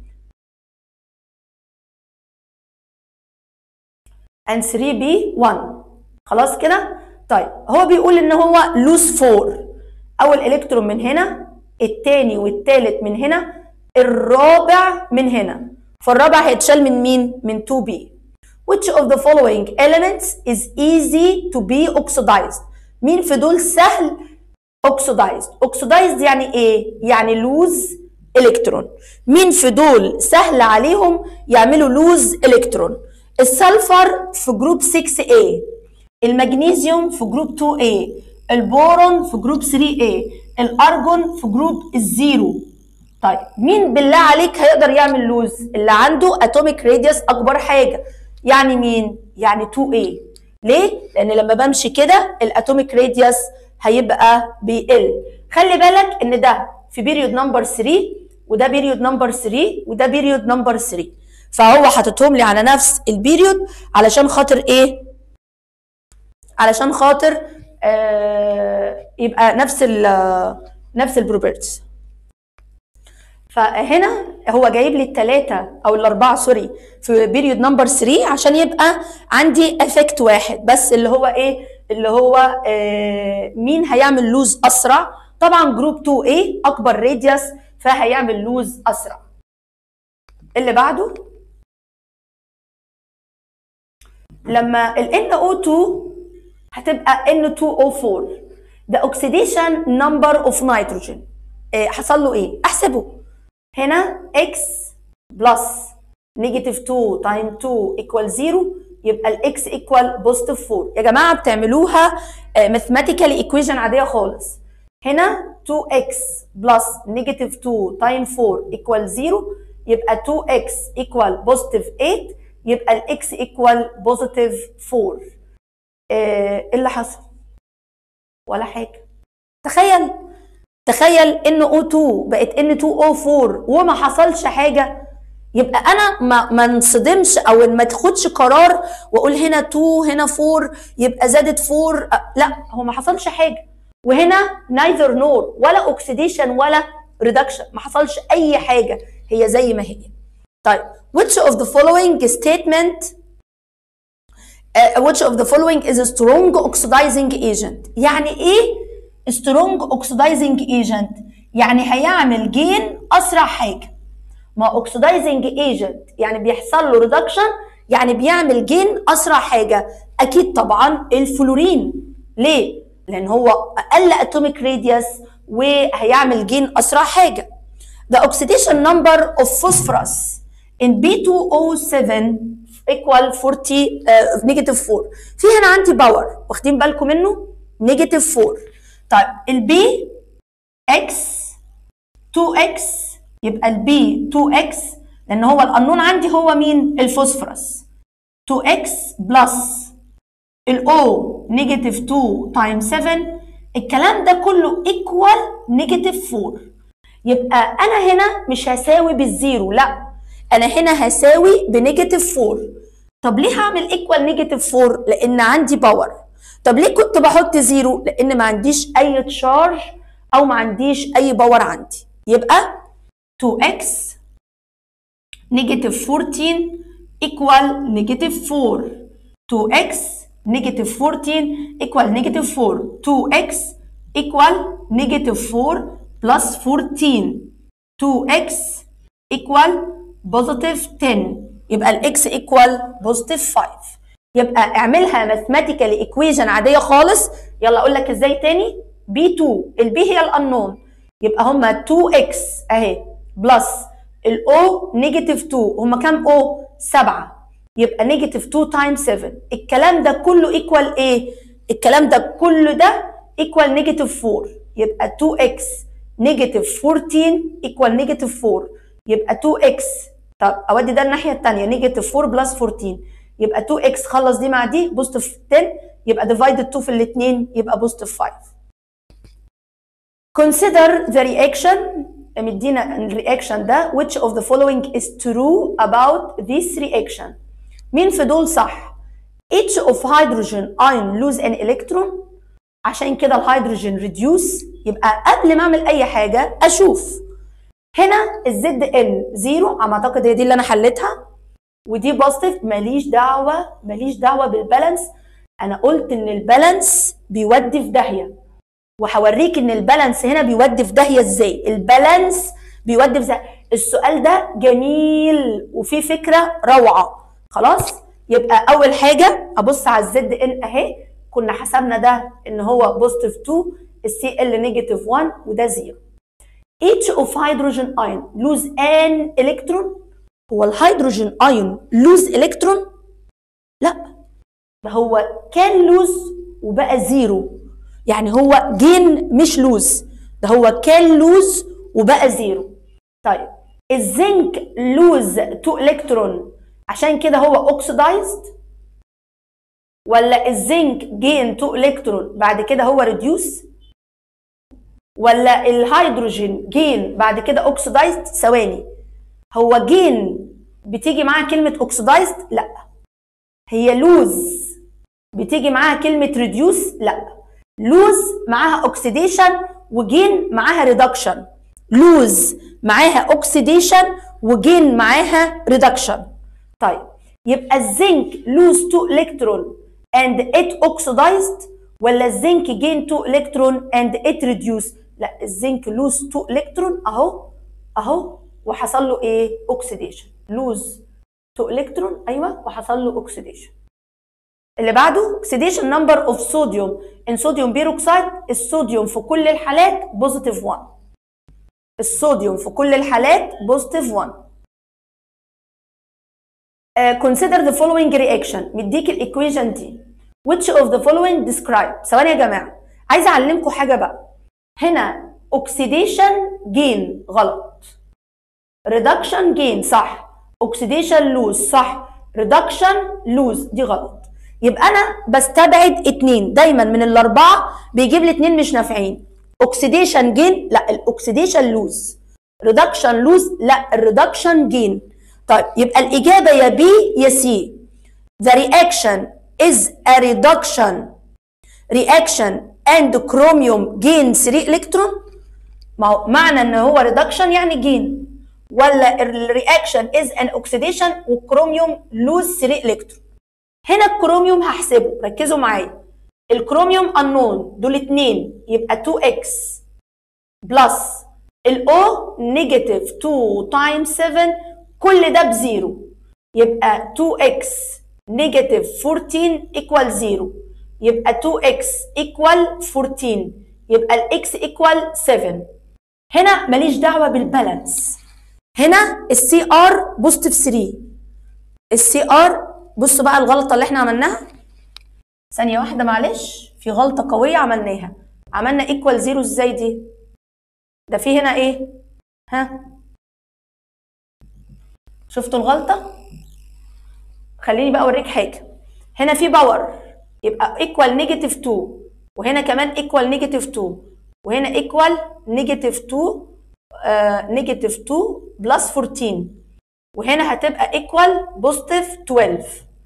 and 3b1 خلاص كده طيب هو بيقول ان هو لوس 4 اول الكترون من هنا التاني والتالت من هنا الرابع من هنا فالرابع هيتشال من مين من 2b which of the following elements is easy to be oxidized مين في دول سهل oxidized oxidized يعني ايه يعني lose الكترون مين في دول سهل عليهم يعملوا لوز الكترون السلفر في جروب 6A المغنيسيوم في جروب 2A البورون في جروب 3A الارجون في جروب الزيرو طيب مين بالله عليك هيقدر يعمل لوز اللي عنده اتوميك راديوس اكبر حاجه يعني مين يعني 2A ليه لان لما بمشي كده الاتوميك راديوس هيبقى بيقل خلي بالك ان ده في بيريود نمبر 3 وده بيريود نمبر 3 وده بيريود نمبر 3 فهو حاططهم لي على نفس البيريود علشان خاطر ايه علشان خاطر آه يبقى نفس ال نفس البروبرتيز فهنا هو جايب لي الثلاثة أو الأربعة سوري في بيريود نمبر 3 عشان يبقى عندي افكت واحد بس اللي هو إيه؟ اللي هو آه مين هيعمل لوز أسرع؟ طبعا جروب 2A أكبر راديوس فهيعمل لوز أسرع. اللي بعده لما ال NO2 هتبقى N2O4 the oxidation number of nitrogen إيه حصل له ايه؟ احسبه هنا x بلس نيجاتيف 2 تايم 2 equal 0 يبقى الاكس equal بوزيتيف 4 يا جماعه بتعملوها ماثيماتيكالي ايكويشن عاديه خالص هنا 2x بلس نيجاتيف 2 تايم 4 equal 0 يبقى 2x equal بوزيتيف 8 يبقى الاكس equal بوزيتيف 4 ايه اللي حصل؟ ولا حاجه تخيل تخيل ان O2 بقت N2O4 وما حصلش حاجه يبقى انا ما ما انصدمش او ما تاخدش قرار واقول هنا 2 هنا 4 يبقى زادت 4 أه لا هو ما حصلش حاجه وهنا neither nor ولا اوكسيديشن ولا ريدكشن ما حصلش اي حاجه هي زي ما هي طيب which of the following statement uh, which of the following is a strong oxidizing agent يعني ايه strong oxidizing agent يعني هيعمل جين اسرع حاجه ما oxidizing agent يعني بيحصل له reduction يعني بيعمل جين اسرع حاجه اكيد طبعا الفلورين ليه لان هو اقل atomic radius وهيعمل جين اسرع حاجه the oxidation number of phosphorus in B2O7 equal 40 uh, negative 4 في هنا عندي باور واخدين بالكم منه نيجاتيف 4 طيب البي اكس 2 اكس يبقى البي 2 اكس لان هو القانون عندي هو مين الفوسفورس 2 اكس بلس الاو نيجاتيف 2 تايم 7 الكلام ده كله ايكوال نيجاتيف 4 يبقى انا هنا مش هساوي بالزيرو لا انا هنا هساوي بنيجاتيف 4 طب ليه هعمل ايكوال نيجاتيف 4 لان عندي باور طب ليه كنت بحط زيرو لان ما عنديش اي تشارج او ما عنديش اي باور عندي يبقى 2x نيجاتيف 14 ايكوال نيجاتيف 4 2x نيجاتيف 14 ايكوال نيجاتيف 4 2x ايكوال نيجاتيف 4 بلس 14 2x ايكوال بوزيتيف 10 يبقى الاكس ايكوال بوزيتيف 5 يبقى اعملها ماثيماتيكال ايكويشن عاديه خالص يلا اقول لك ازاي تاني بي 2 البي هي الانون يبقى هما 2 اكس اهي بلس الاو نيجاتيف 2 هما كام او 7 يبقى نيجاتيف 2 تايم 7 الكلام ده كله ايكوال ايه الكلام ده كله ده ايكوال نيجاتيف 4 يبقى 2 اكس نيجاتيف 14 ايكوال نيجاتيف 4 يبقى 2 اكس طب اودي ده الناحيه الثانيه نيجاتيف 4 بلس 14 يبقى 2 اكس خلص دي مع دي بوزيتيف 10 يبقى ديفايدد 2 في الاثنين يبقى بوزيتيف 5 consider the reaction مدينا الرياكشن ده which of the following is true about this reaction مين في دول صح each of hydrogen ion lose an electron عشان كده الهيدروجين reduce يبقى قبل ما اعمل اي حاجه اشوف هنا الزد ان زيرو على ما اعتقد هي دي اللي انا حليتها ودي بوزيتيف ماليش دعوه ماليش دعوه بالبالانس انا قلت ان البالانس بيودي في داهيه وهوريك ان البالانس هنا بيودي في داهيه ازاي البالانس بيودي في السؤال ده جميل وفيه فكره روعه خلاص يبقى اول حاجه ابص على الزد ان اهي كنا حسبنا ده ان هو بوزيتيف 2 السي ال نيجاتيف 1 وده 0 each of hydrogen ion lose an electron هو الهيدروجين ايون لوز الكترون لا ده هو كان لوز وبقى زيرو يعني هو جين مش لوز ده هو كان لوز وبقى زيرو طيب الزنك لوز تو الكترون عشان كده هو اوكسيدايزد ولا الزنك جين تو الكترون بعد كده هو ريديوس ولا الهيدروجين جين بعد كده اوكسيدايزد ثواني هو جين بتيجي معاها كلمة اوكسيدايزد لا هي لوز بتيجي معاها كلمة ريديوس لا لوز معاها اوكسيديشن وجين معاها ريدكشن لوز معاها اوكسيديشن وجين معاها ريدكشن طيب يبقى الزنك لوز تو الكترون and it oxidized ولا الزنك جين تو الكترون and it reduce لا الزنك لوز تو الكترون اهو اهو وحصل له ايه اوكسيديشن لوز تو الكترون ايوه وحصل له اوكسيديشن اللي بعده اوكسيديشن نمبر اوف صوديوم ان صوديوم بيروكسيد الصوديوم في كل الحالات بوزيتيف 1 الصوديوم في كل الحالات بوزيتيف 1 uh, consider the following reaction مديك الايكويشن دي which of the following describe ثواني يا جماعه عايزه اعلمكم حاجه بقى هنا اوكسيديشن جين غلط ريدكشن جين صح اوكسيديشن لوز صح ريدكشن لوز دي غلط يبقى انا بستبعد اتنين دايما من الاربعه بيجيب لي اتنين مش نافعين اوكسيديشن جين لا الاوكسيديشن لوز ريدكشن لوز لا الريدكشن جين طيب يبقى الاجابه يا بي يا سي the reaction is a reduction reaction and chromium gain 3 electron ما هو معنى ان هو ريدكشن يعني جين ولا الرياكشن از ان اوكسيديشن والكروميوم لوز 3 الكترون هنا الكروميوم هحسبه ركزوا معايا الكروميوم انون دول اتنين يبقى 2x بلس الاو نيجاتيف 2 تايمز 7 كل ده بزيرو يبقى 2x نيجاتيف 14 ايكوال 0 يبقى 2x ايكوال 14 يبقى الاكس ايكوال 7 هنا ماليش دعوه بالبالانس هنا السي ار بوزيتيف 3 السي ار بصوا بقى الغلطه اللي احنا عملناها ثانيه واحده معلش في غلطه قويه عملناها عملنا ايكوال زيرو ازاي دي ده في هنا ايه ها شفتوا الغلطه خليني بقى اوريك حاجه هنا في باور يبقى ايكوال نيجاتيف 2 وهنا كمان ايكوال نيجاتيف 2 وهنا ايكوال نيجاتيف 2 نيجاتيف 2 بلس 14 وهنا هتبقى ايكوال بوزيتيف 12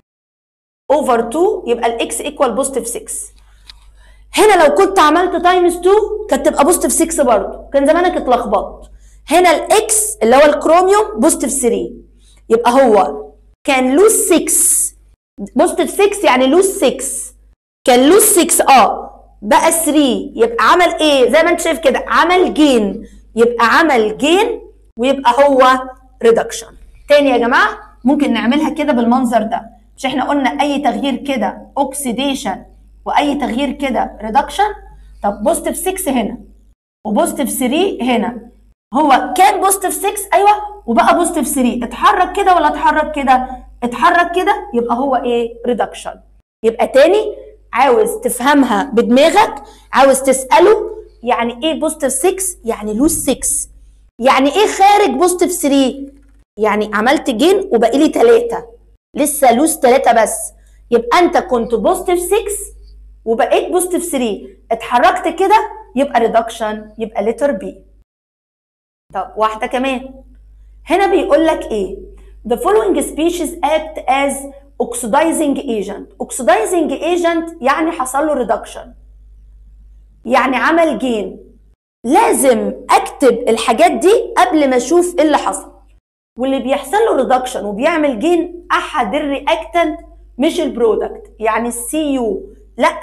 اوفر 2 يبقى الاكس ايكوال بوزيتيف 6 هنا لو كنت عملت تايمز 2 كانت تبقى بوزيتيف 6 برضه كان زمانك اتلخبطت هنا الاكس اللي هو الكروميوم بوزيتيف 3 يبقى هو كان لوز 6 بوزيتيف 6 يعني لوز 6 كان لوز 6 اه بقى 3 يبقى عمل ايه زي ما انت شايف كده عمل جين يبقى عمل جين ويبقى هو ريدكشن تاني يا جماعه ممكن نعملها كده بالمنظر ده مش احنا قلنا اي تغيير كده اوكسيديشن واي تغيير كده ريدكشن طب بوزيتيف 6 هنا وبوزيتيف 3 هنا هو كان بوزيتيف 6 ايوه وبقى بوزيتيف 3 اتحرك كده ولا اتحرك كده اتحرك كده يبقى هو ايه ريدكشن يبقى تاني عاوز تفهمها بدماغك عاوز تساله يعني ايه بوزيتيف 6 يعني لوز 6 يعني ايه خارج بوزيتيف 3 يعني عملت جين وباقي لي 3 لسه لوز 3 بس يبقى انت كنت بوزيتيف 6 وبقيت بوزيتيف 3 اتحركت كده يبقى ريدكشن يبقى لتر بي طب واحده كمان هنا بيقول لك ايه the following species act as oxidizing agent oxidizing agent يعني حصل له reduction يعني عمل جين لازم اكتب الحاجات دي قبل ما اشوف ايه اللي حصل واللي بيحصل له ريدكشن وبيعمل جين احد الرياكتنت مش البرودكت يعني السي يو لا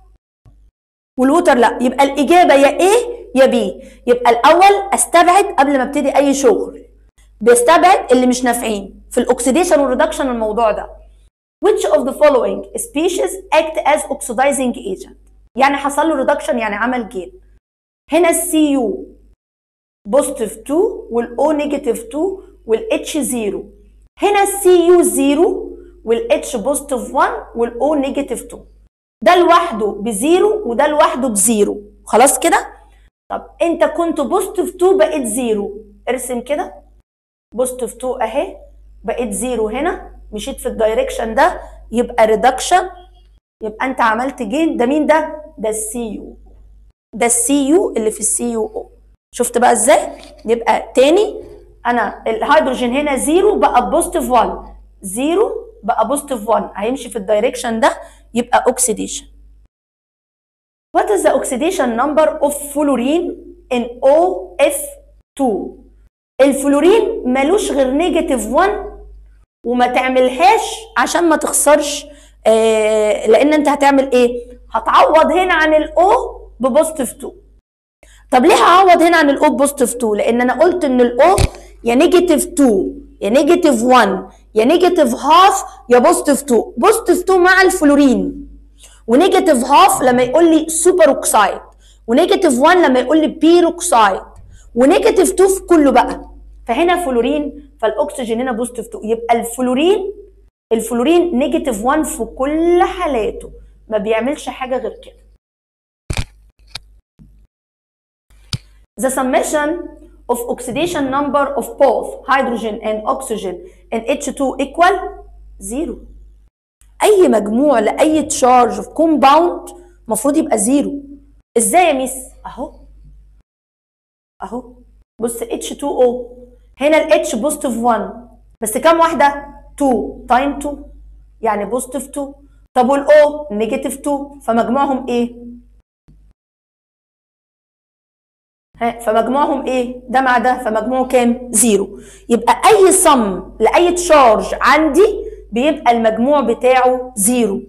والوتر لا يبقى الاجابه يا ايه يا بي يبقى الاول استبعد قبل ما ابتدي اي شغل بيستبعد اللي مش نافعين في الاكسيديشن والريدكشن الموضوع ده which of the following species act as oxidizing agent يعني حصل له ريدكشن يعني عمل جين هنا السي يو بوزيتيف 2 والاو نيجاتيف 2 والاتش 0 هنا السي يو 0 والاتش بوزيتيف 1 والاو نيجاتيف 2 ده لوحده بزيرو وده لوحده بزيرو خلاص كده طب انت كنت بوزيتيف 2 بقيت زيرو ارسم كده بوزيتيف 2 اهي بقيت زيرو هنا مشيت في الدايركشن ده يبقى ريدكشن يبقى انت عملت جين ده مين ده ده السي يو ده السي يو اللي في السي يو او شفت بقى ازاي يبقى تاني انا الهيدروجين هنا زيرو بقى بوزيتيف 1 زيرو بقى بوزيتيف 1 هيمشي في الدايركشن ده يبقى اوكسيديشن What is the oxidation number of fluorine in OF2 الفلورين ملوش غير نيجاتيف 1 وما تعملهاش عشان ما تخسرش آه لان انت هتعمل ايه هتعوض هنا عن الاو ببوزيتيف 2 طب ليه هعوض هنا عن الاو بوزيتيف 2 لان انا قلت ان الاو يا نيجاتيف 2 يا نيجاتيف 1 يا نيجاتيف هاف يا بوزيتيف 2 بوزيتيف 2 مع الفلورين ونيجاتيف هاف لما يقول لي سوبر اوكسايد ونيجاتيف 1 لما يقول لي بيروكسايد ونيجاتيف 2 في كله بقى فهنا فلورين فالاكسجين هنا بوزيتيف 2 يبقى الفلورين الفلورين نيجاتيف 1 في كل حالاته ما بيعملش حاجه غير كده The summation of oxidation number of both hydrogen and oxygen in H2 equal zero. أي مجموع لأي تشارج في كومباوند المفروض يبقى زيرو. إزاي يا ميس؟ أهو أهو بص H2O هنا ال H بوزيتيف 1 بس كام واحدة؟ 2 تايم 2 يعني بوزيتيف 2 طب والاو نيجاتيف 2 فمجموعهم ايه؟ ها فمجموعهم ايه؟ ده مع ده فمجموعه كام؟ زيرو يبقى اي صم لاي تشارج عندي بيبقى المجموع بتاعه زيرو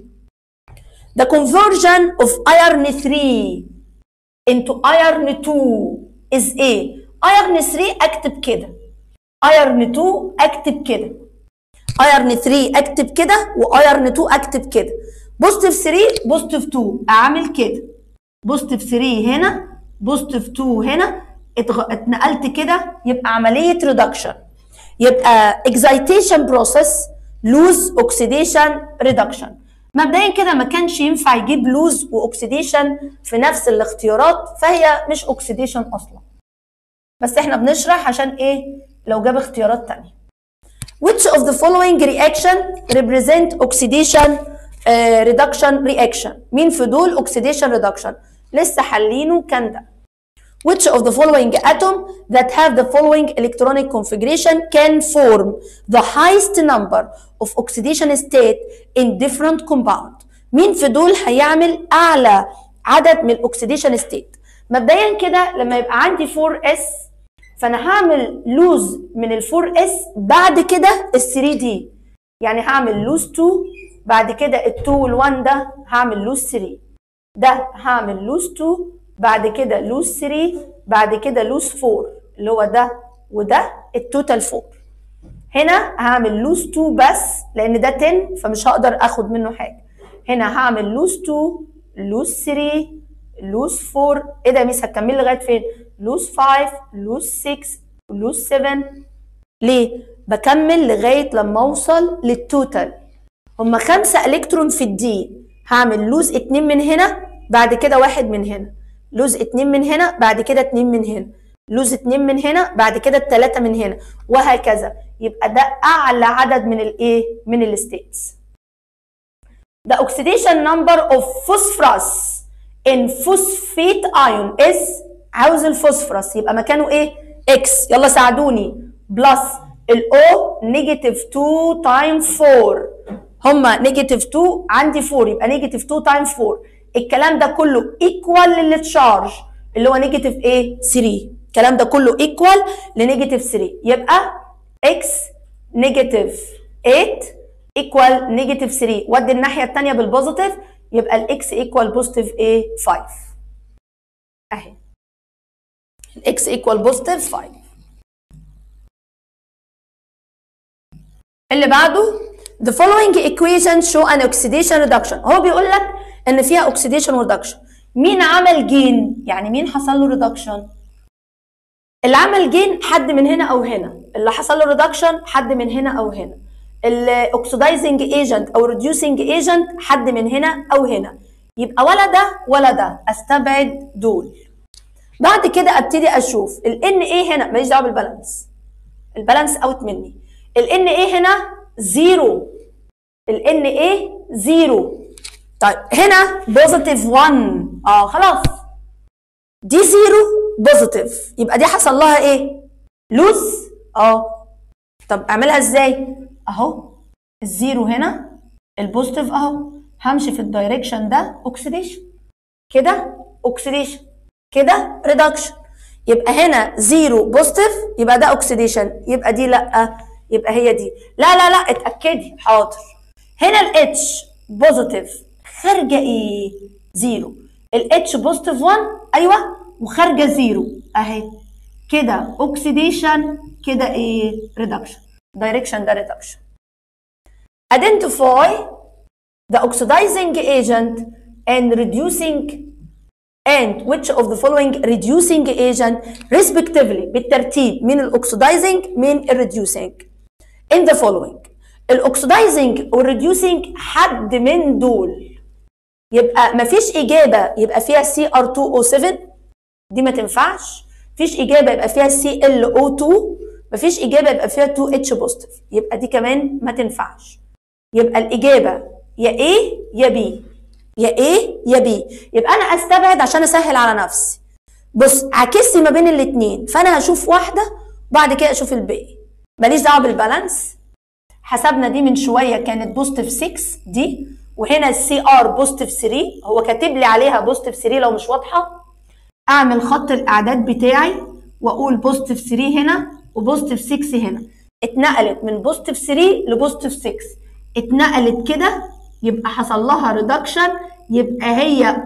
The conversion of iron 3 into iron 2 is ايه؟ iron 3 اكتب كده iron 2 اكتب كده ايرن 3 اكتب كده وايرن 2 اكتب كده بوزيتيف 3 بوزيتيف 2 اعمل كده بوزيتيف 3 هنا بوزيتيف 2 هنا اتغ... اتنقلت كده يبقى عمليه ريدكشن يبقى اكزايتيشن بروسيس لوز اوكسيديشن ريدكشن مبدئيا كده ما كانش ينفع يجيب لوز واكسيديشن في نفس الاختيارات فهي مش اوكسيديشن اصلا بس احنا بنشرح عشان ايه لو جاب اختيارات تانية Which of the following reaction represent oxidation uh, reduction reaction مين في دول oxidation reduction لسه حلينه كان ده Which of the following atom that have the following electronic configuration can form the highest number of oxidation state in different compound مين في دول هيعمل أعلى عدد من الاكسيديشن ستيت مبدئيا كده لما يبقى عندي 4s فانا هعمل لوز من ال 4 اس بعد كده ال 3 دي يعني هعمل لوز 2 بعد كده ال 2 وال 1 ده هعمل لوز 3 ده هعمل لوز 2 بعد كده لوز 3 بعد كده لوز 4 اللي هو ده وده التوتال 4 هنا هعمل لوز 2 بس لان ده 10 فمش هقدر اخد منه حاجه هنا هعمل لوز 2 لوز 3 لوز 4 ايه ده يا ميس هتكملي لغايه فين لوز 5 لوز 6 لوز 7 ليه بكمل لغايه لما اوصل للتوتال هما خمسة الكترون في الدي هعمل لوز اتنين من هنا بعد كده واحد من هنا لوز اتنين من هنا بعد كده اتنين من هنا لوز اتنين من هنا بعد كده التلاتة من هنا وهكذا يبقى ده اعلى عدد من الايه من الستيتس The oxidation number of phosphorus in phosphate ion is عاوز الفوسفورس يبقى مكانه ايه؟ اكس يلا ساعدوني بلس الاو نيجاتيف 2 تايم 4 هما نيجاتيف 2 عندي 4 يبقى نيجاتيف 2 تايم 4 الكلام ده كله ايكوال للتشارج اللي هو نيجاتيف ايه؟ 3 الكلام ده كله ايكوال لنيجاتيف 3 يبقى اكس نيجاتيف 8 ايكوال نيجاتيف 3 ودي الناحيه الثانيه بالبوزيتيف يبقى الاكس ايكوال بوزيتيف ايه 5 اهي الاكس ايكوال بوزيتيف 5 اللي بعده the following equations show an oxidation reduction هو بيقول لك ان فيها oxidation reduction مين عمل جين يعني مين حصل له reduction اللي عمل جين حد من هنا او هنا اللي حصل له reduction حد من هنا او هنا الاوكسيدايزنج ايجنت او ريديوسنج ايجنت حد من هنا او هنا يبقى ولا ده ولا ده استبعد دول بعد كده ابتدي اشوف ال ان ايه هنا ماليش دعوه بالبالانس البالانس اوت مني ال ان ايه هنا زيرو ال ان ايه زيرو طيب هنا بوزيتيف 1 اه خلاص دي زيرو بوزيتيف يبقى دي حصل لها ايه لوز اه طب اعملها ازاي اهو الزيرو هنا البوزيتيف اهو همشي في الدايركشن ده اوكسيديشن كده اوكسيديشن كده ريدكشن يبقى هنا زيرو بوزيتيف يبقى ده اوكسيديشن يبقى دي لا يبقى هي دي لا لا لا اتاكدي حاضر هنا الاتش بوزيتيف خارجه ايه زيرو الاتش بوزيتيف 1 ايوه وخارجه زيرو اهي كده اوكسيديشن كده ايه ريدكشن دايركشن ده ريدكشن identify the oxidizing agent and reducing and which of the following reducing agent respectively بالترتيب من الاوكسيدايزنج من الريديوسنج in the following الاوكسيدايزنج والريديوسنج حد من دول يبقى مفيش اجابه يبقى فيها CR2O7 دي ما تنفعش مفيش اجابه يبقى فيها ClO2 مفيش اجابه يبقى فيها 2H بوزيتيف يبقى دي كمان ما تنفعش يبقى الاجابه يا A يا B يا A يا B يبقى انا استبعد عشان اسهل على نفسي بص عكسي ما بين الاثنين فانا هشوف واحده وبعد كده اشوف الباقي ماليش دعوه بالبالانس حسبنا دي من شويه كانت بوزيتيف 6 دي وهنا السي ار بوزيتيف 3 هو كاتب لي عليها بوزيتيف 3 لو مش واضحه اعمل خط الاعداد بتاعي واقول بوزيتيف 3 هنا وبوزيتيف 6 هنا اتنقلت من بوزيتيف 3 لبوزيتيف 6 اتنقلت كده يبقى حصل لها ريدكشن يبقى هي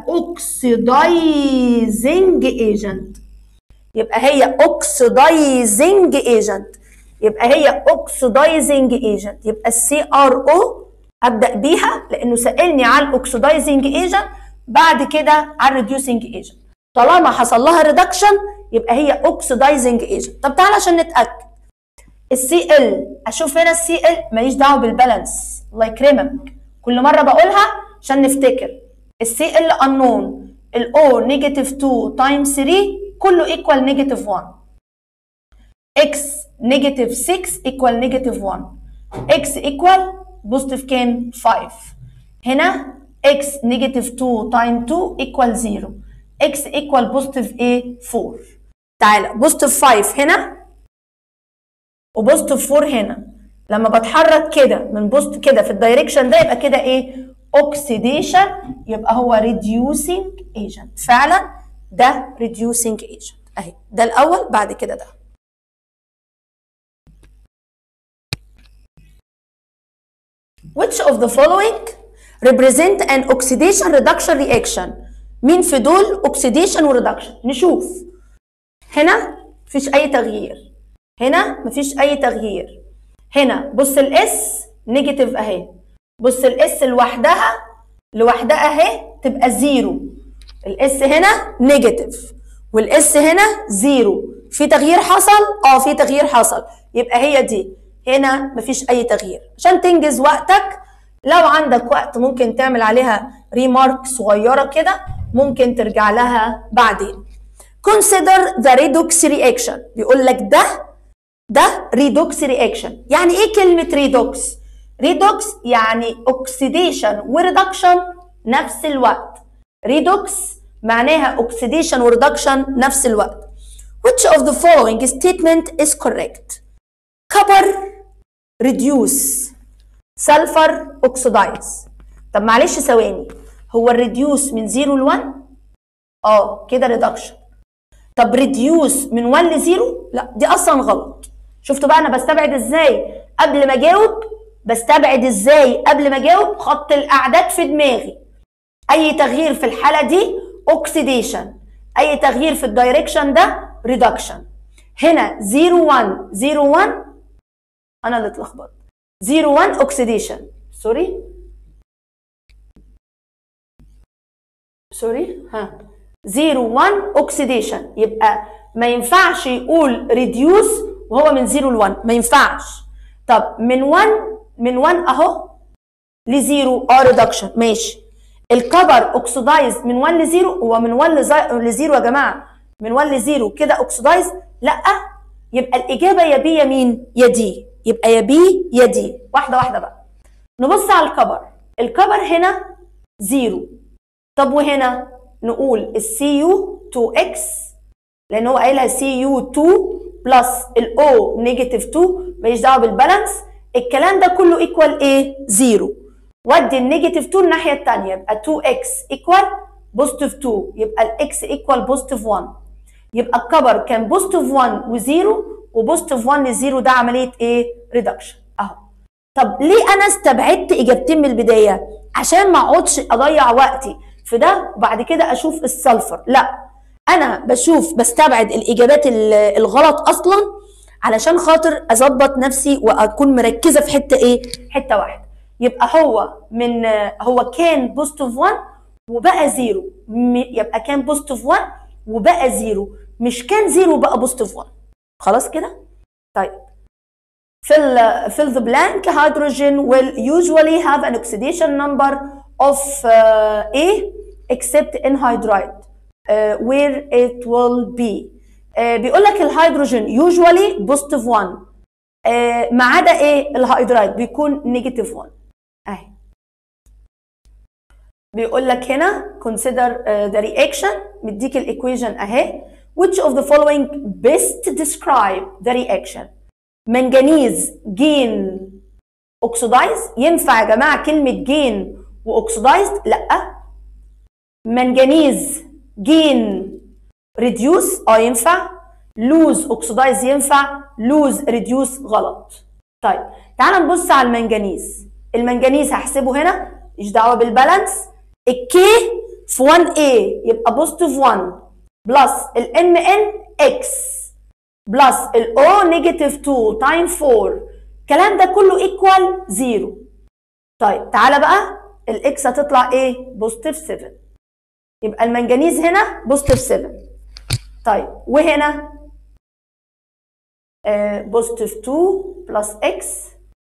اوكسيدايزنج ايجنت يبقى هي اوكسيدايزنج ايجنت يبقى هي اوكسيدايزنج ايجنت يبقى السي ار او ابدا بيها لانه سالني على الاوكسيدايزنج ايجنت بعد كده على الريديوسنج ايجنت طالما حصل لها ريدكشن يبقى هي اوكسيدايزنج ايجنت طب تعالى عشان نتاكد السي ال اشوف هنا السي ال ماليش دعوه بالبالانس الله يكرمك كل مره بقولها عشان نفتكر السي ال انون الاو نيجاتيف 2 تايمز 3 كله ايكوال نيجاتيف 1 اكس نيجاتيف 6 ايكوال نيجاتيف 1 اكس ايكوال بوزيتيف كام 5 هنا اكس نيجاتيف 2 تايم 2 ايكوال 0 اكس ايكوال بوزيتيف ايه 4 تعالى بوزيتيف 5 هنا وبوزيتيف 4 هنا لما بتحرك كده من بوست كده في الدايركشن ده يبقى كده ايه اوكسيديشن يبقى هو ريديوسينج ايجنت فعلا ده ريديوسينج ايجنت اهي ده الاول بعد كده ده which of the following represent an oxidation reduction reaction مين في دول oxidation وريدكشن نشوف هنا مفيش اي تغيير هنا مفيش اي تغيير هنا بص الاس نيجاتيف اهي بص الاس لوحدها لوحدها اهي تبقى زيرو الاس هنا نيجاتيف والاس هنا زيرو في تغيير حصل اه في تغيير حصل يبقى هي دي هنا مفيش اي تغيير عشان تنجز وقتك لو عندك وقت ممكن تعمل عليها ريمارك صغيره كده ممكن ترجع لها بعدين consider the redox reaction بيقول لك ده ده ريدوكس رياكشن يعني ايه كلمه ريدوكس ريدوكس يعني اوكسيديشن وريدكشن نفس الوقت ريدوكس معناها اوكسيديشن وريدكشن نفس الوقت which of the following statement is correct copper reduce sulfur oxidize طب معلش ثواني هو الريديوس من 0 ل 1 اه كده ريدكشن طب ريديوس من 1 ل 0 لا دي اصلا غلط شفتوا بقى انا بستبعد ازاي قبل ما اجاوب بستبعد ازاي قبل ما اجاوب خط الاعداد في دماغي اي تغيير في الحاله دي اوكسيديشن اي تغيير في الدايركشن ده ريدكشن هنا 0 1 0 1 انا اللي اتلخبطت 0 1 اوكسيديشن سوري سوري ها 0 1 اوكسيديشن يبقى ما ينفعش يقول ريديوس وهو من 0 ل 1 ما ينفعش طب من 1 من 1 اهو ل 0 اه ريدكشن ماشي الكبر اوكسيدايز من 1 ل 0 هو من 1 ل 0 يا جماعه من 1 ل 0 كده اوكسيدايز لا يبقى الاجابه يا بي يا مين يا دي يبقى يا بي يا دي واحده واحده بقى نبص على الكبر الكبر هنا 0 طب وهنا نقول السي يو 2 اكس لان هو قايلها سي يو 2 بلس الاو نيجاتيف 2 ماليش دعوه بالبالانس الكلام ده كله ايكوال ايه؟ 0 ودي النيجاتيف 2 الناحيه الثانيه يبقى 2 اكس ايكوال بوزيتيف 2 يبقى الاكس ايكوال بوزيتيف 1 يبقى الكبر كان بوزيتيف 1 و0 وبوزيتيف 1 ل 0 ده عمليه ايه؟ ريدكشن اهو طب ليه انا استبعدت اجابتين من البدايه؟ عشان ما اقعدش اضيع وقتي في ده وبعد كده اشوف السلفر لا انا بشوف بستبعد الاجابات الغلط اصلا علشان خاطر اظبط نفسي واكون مركزه في حته ايه حته واحده يبقى هو من هو كان بوزيتيف 1 وبقى زيرو يبقى كان بوزيتيف 1 وبقى زيرو مش كان زيرو بقى بوزيتيف 1 خلاص كده طيب fill fill the blank hydrogen will usually have an oxidation number of uh, A except anhydride uh, where it will be uh, بيقول لك الهيدروجين usually positive 1 uh, ما عدا ايه الهيدرايد بيكون نيجاتيف 1 اهي بيقول لك هنا consider uh, the reaction مديك الايكويشن اهي which of the following best describe the reaction منجنيز جين اوكسيدايز ينفع يا جماعه كلمه جين واوكسيدايزد لا منجنيز جين ريديوس اه ينفع لوز اوكسيدايز ينفع لوز ريديوس غلط طيب تعال نبص على المنجنيز المنجنيز هحسبه هنا مش دعوه بالبالانس الكي في 1 a يبقى بوزيتيف 1 بلس الام ان اكس بلس الاو نيجاتيف 2 تايم 4 الكلام ده كله ايكوال 0 طيب تعالى بقى الاكس هتطلع ايه بوزيتيف 7 يبقى المنجنيز هنا بوزيتيف 7 طيب وهنا بوزيتيف 2 بلس اكس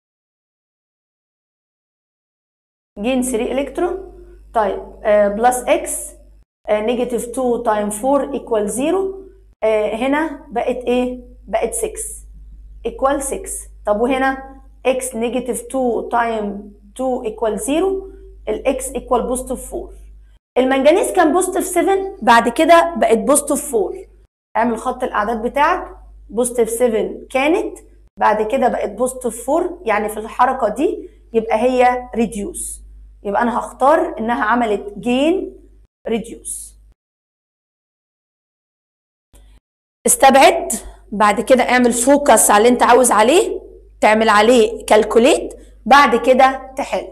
جين 3 الكترون طيب بلس اكس نيجاتيف 2 تايم 4 ايكوال 0 هنا بقت ايه بقت 6 ايكوال 6 طب وهنا x نيجاتيف 2 تايم 2 ايكوال 0 الاكس ايكوال بوزيتيف 4 المنجنيز كان بوزيتيف 7 بعد كده بقت بوزيتيف 4 اعمل خط الاعداد بتاعك بوزيتيف 7 كانت بعد كده بقت بوزيتيف 4 يعني في الحركه دي يبقى هي ريديوس يبقى انا هختار انها عملت جين ريديوس استبعد بعد كده اعمل فوكس على اللي انت عاوز عليه تعمل عليه كالكوليت بعد كده تحل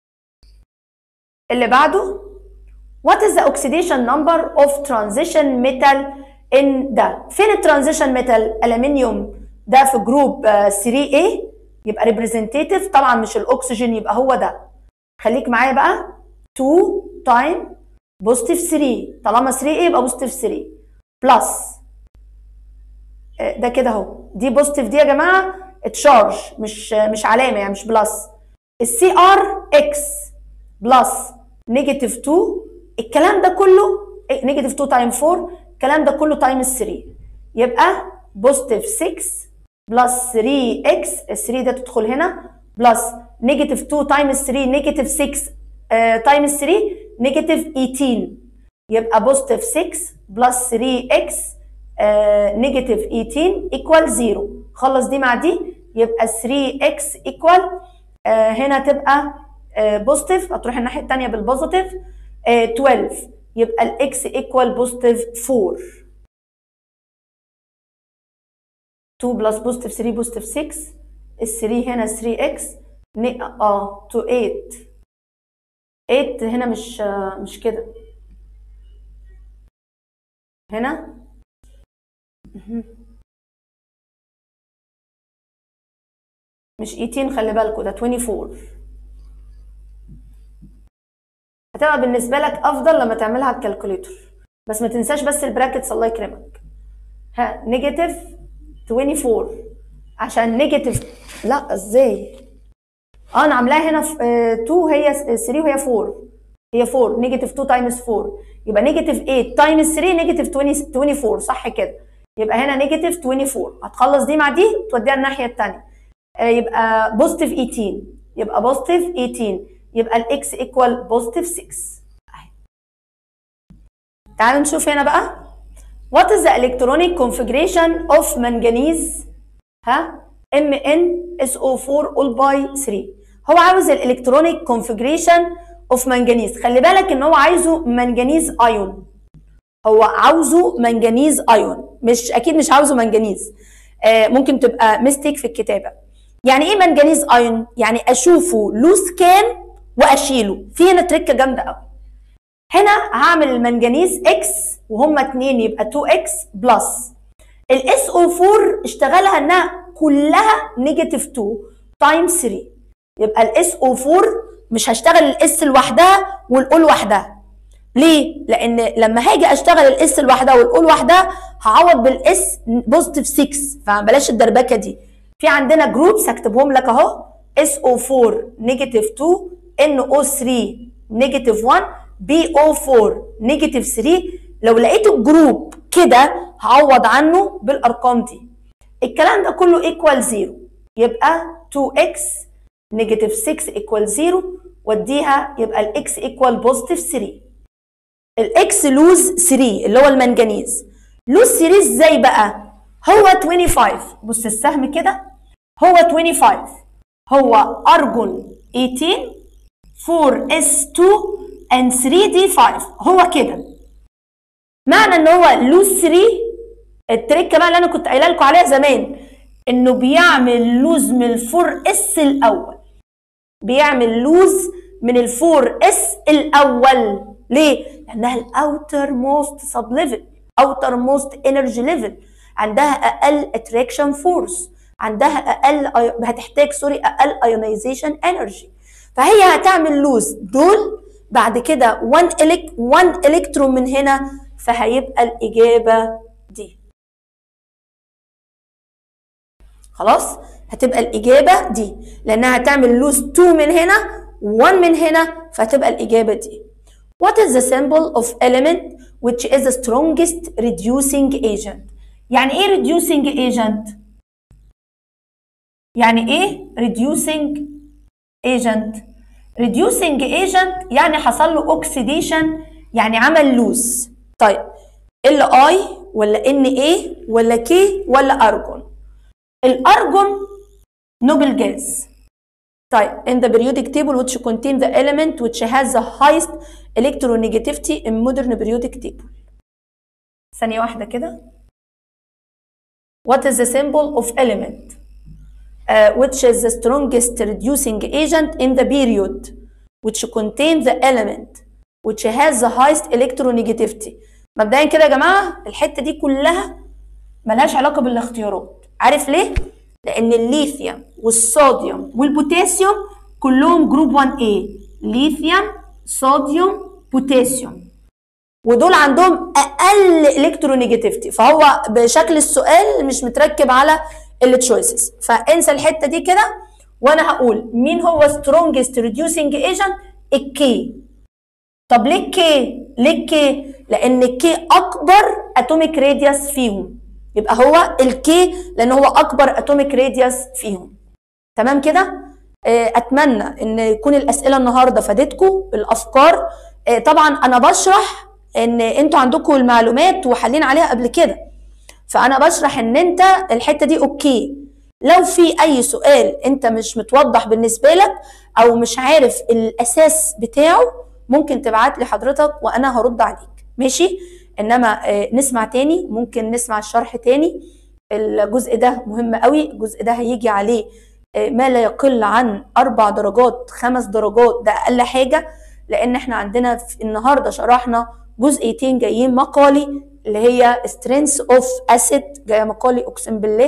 اللي بعده what is the oxidation number of transition metal in ده فين الترانزيشن ميتال الومنيوم ده في جروب 3A يبقى representative طبعا مش الاكسجين يبقى هو ده خليك معايا بقى 2 تايم بوزيتيف 3 طالما 3A يبقى بوزيتيف 3 بلس ده كده اهو دي بوزيتيف دي يا جماعه تشارج مش مش علامه يعني مش بلس السي ار اكس بلس نيجاتيف 2 الكلام ده كله نيجاتيف 2 تايم 4 الكلام ده كله تايمز 3 يبقى بوزيتيف 6 بلس 3 اكس ال 3 ده تدخل هنا بلس نيجاتيف 2 تايمز 3 نيجاتيف 6 تايمز 3 نيجاتيف 18 يبقى بوزيتيف 6 بلس 3 اكس نيجاتيف 18 ايكوال 0 خلص دي مع دي يبقى 3 اكس ايكوال هنا تبقى بوزيتيف هتروح الناحيه الثانيه بالبوزيتيف 12 يبقى الاكس ايكوال بوزيتيف 4 2 بلس بوزيتيف 3 بوزيتيف 6 ال 3 هنا 3 اكس اه تو 8 8 هنا مش مش كده هنا مش 18 خلي بالكوا ده 24 هتبقى بالنسبه لك افضل لما تعملها بالكالكوليتر بس ما تنساش بس البراكتس الله يكرمك ها نيجاتيف 24 عشان نيجاتيف لا ازاي اه انا عاملاها هنا في 2 هي 3 وهي 4 هي 4 نيجاتيف 2 تايمز 4 يبقى نيجاتيف 8 تايمز 3 نيجاتيف 24 صح كده يبقى هنا نيجاتيف 24 هتخلص دي مع دي توديها الناحيه الثانيه آه يبقى بوزيتيف 18 يبقى بوزيتيف 18 يبقى الاكس ايكوال بوزيتيف 6 اهي تعالوا نشوف هنا بقى What is the electronic configuration of manganese ها MnSO4 all by 3 هو عاوز الالكترونيك configuration of manganese خلي بالك ان هو عايزه منجنيز ايون هو عاوزه منجنيز ايون مش اكيد مش عاوزه منجنيز آه ممكن تبقى ميستيك في الكتابه يعني ايه منجنيز ايون يعني اشوفه لوس كان واشيله في هنا تركه جامده قوي هنا هعمل المنجنيز اكس وهما اتنين يبقى 2 اكس بلس الاس او 4 اشتغلها انها كلها نيجاتيف 2 تايمز 3 يبقى الاس او 4 مش هشتغل الاس لوحدها والاو لوحدها ليه؟ لان لما هاجي اشتغل الاس لوحدها والاو لوحدها هعوض بالاس بوزيتيف 6 فبلاش الدربكه دي في عندنا جروبس هكتبهم لك اهو اس او 4 نيجاتيف 2 ان او 3 نيجاتيف 1 بي او 4 نيجاتيف 3 لو لقيت الجروب كده هعوض عنه بالارقام دي الكلام ده كله ايكوال 0 يبقى 2x نيجاتيف 6 ايكوال 0 واديها يبقى الاكس ايكوال بوزيتيف 3 الاكس لوز 3 اللي هو المنجنيز لوز 3 ازاي بقى هو 25 بص السهم كده هو 25 هو ارجون 18 4s2 and 3d5 هو كده معنى ان هو لوز 3 التريكه بقى اللي انا كنت قايله لكم عليها زمان انه بيعمل لوز من الفور اس الاول بيعمل لوز من الفور اس الاول ليه؟ لانها الاوتر موست سب ليفل اوتر موست انرجي ليفل عندها اقل اتراكشن فورس عندها اقل هتحتاج سوري اقل ايونيزيشن انرجي فهي هتعمل لوز دول بعد كده 1 الك 1 الكترون من هنا فهيبقى الاجابه دي خلاص هتبقى الاجابه دي لانها هتعمل لوز 2 من هنا 1 من هنا فهتبقى الاجابه دي What is the symbol of element which is the strongest reducing agent يعني ايه reducing agent يعني ايه reducing agent reducing agent يعني حصل له oxidation يعني عمل لوز طيب ال اي ولا ان ايه ولا كي ولا ارجون الارجون نوبل جاز طيب in the periodic table which contain the element which has the highest electronegativity in modern periodic table ثانية واحدة كده What is the symbol of element uh, which is the strongest reducing agent in the period which contain the element which has the highest electronegativity مبدئيا كده يا جماعة الحتة دي كلها ملهاش علاقة بالاختيارات عارف ليه؟ لأن الليثيوم والصوديوم والبوتاسيوم كلهم جروب 1A ليثيوم صوديوم بوتاسيوم ودول عندهم اقل الكترونيجاتيفيتي فهو بشكل السؤال مش متركب على التشويسز فانسى الحته دي كده وانا هقول مين هو سترونجست ريديوسنج ايجنت الكي طب ليه الكي ليه الكي لان الكي اكبر اتوميك راديوس فيهم يبقى هو الكي لان هو اكبر اتوميك راديوس فيهم تمام كده اتمنى ان يكون الاسئله النهارده فادتكم الافكار طبعا انا بشرح ان انتوا عندكم المعلومات وحالين عليها قبل كده فانا بشرح ان انت الحته دي اوكي لو في اي سؤال انت مش متوضح بالنسبه لك او مش عارف الاساس بتاعه ممكن تبعت لي حضرتك وانا هرد عليك ماشي انما نسمع تاني ممكن نسمع الشرح تاني الجزء ده مهم قوي الجزء ده هيجي عليه ما لا يقل عن اربع درجات خمس درجات ده اقل حاجه لان احنا عندنا النهارده شرحنا جزئيتين جايين مقالي اللي هي سترينث اوف اسيد جايه مقالي اقسم بالله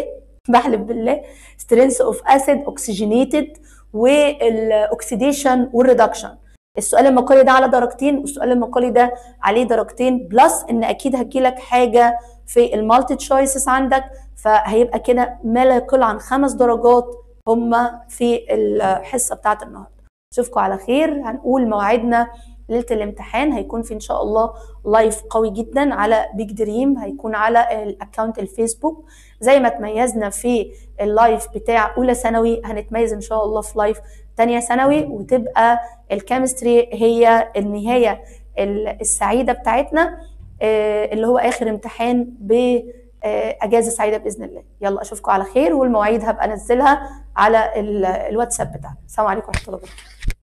بحلف بالله سترينث اوف اسيد اوكسجينيتد والاكسيديشن والريدكشن السؤال المقالي ده على درجتين والسؤال المقالي ده عليه درجتين بلس ان اكيد هتجيلك حاجه في المالتي تشويسز عندك فهيبقى كده ما لا يقل عن خمس درجات هما في الحصه بتاعت النهارده اشوفكم على خير هنقول موعدنا ليله الامتحان هيكون في ان شاء الله لايف قوي جدا على بيج دريم هيكون على الاكونت الفيسبوك زي ما تميزنا في اللايف بتاع اولى ثانوي هنتميز ان شاء الله في لايف تانية ثانوي وتبقى الكيمستري هي النهايه السعيده بتاعتنا اللي هو اخر امتحان باجازه سعيده باذن الله يلا اشوفكم على خير والمواعيد هبقى انزلها على الواتساب بتاعنا السلام عليكم ورحمه الله وبركاته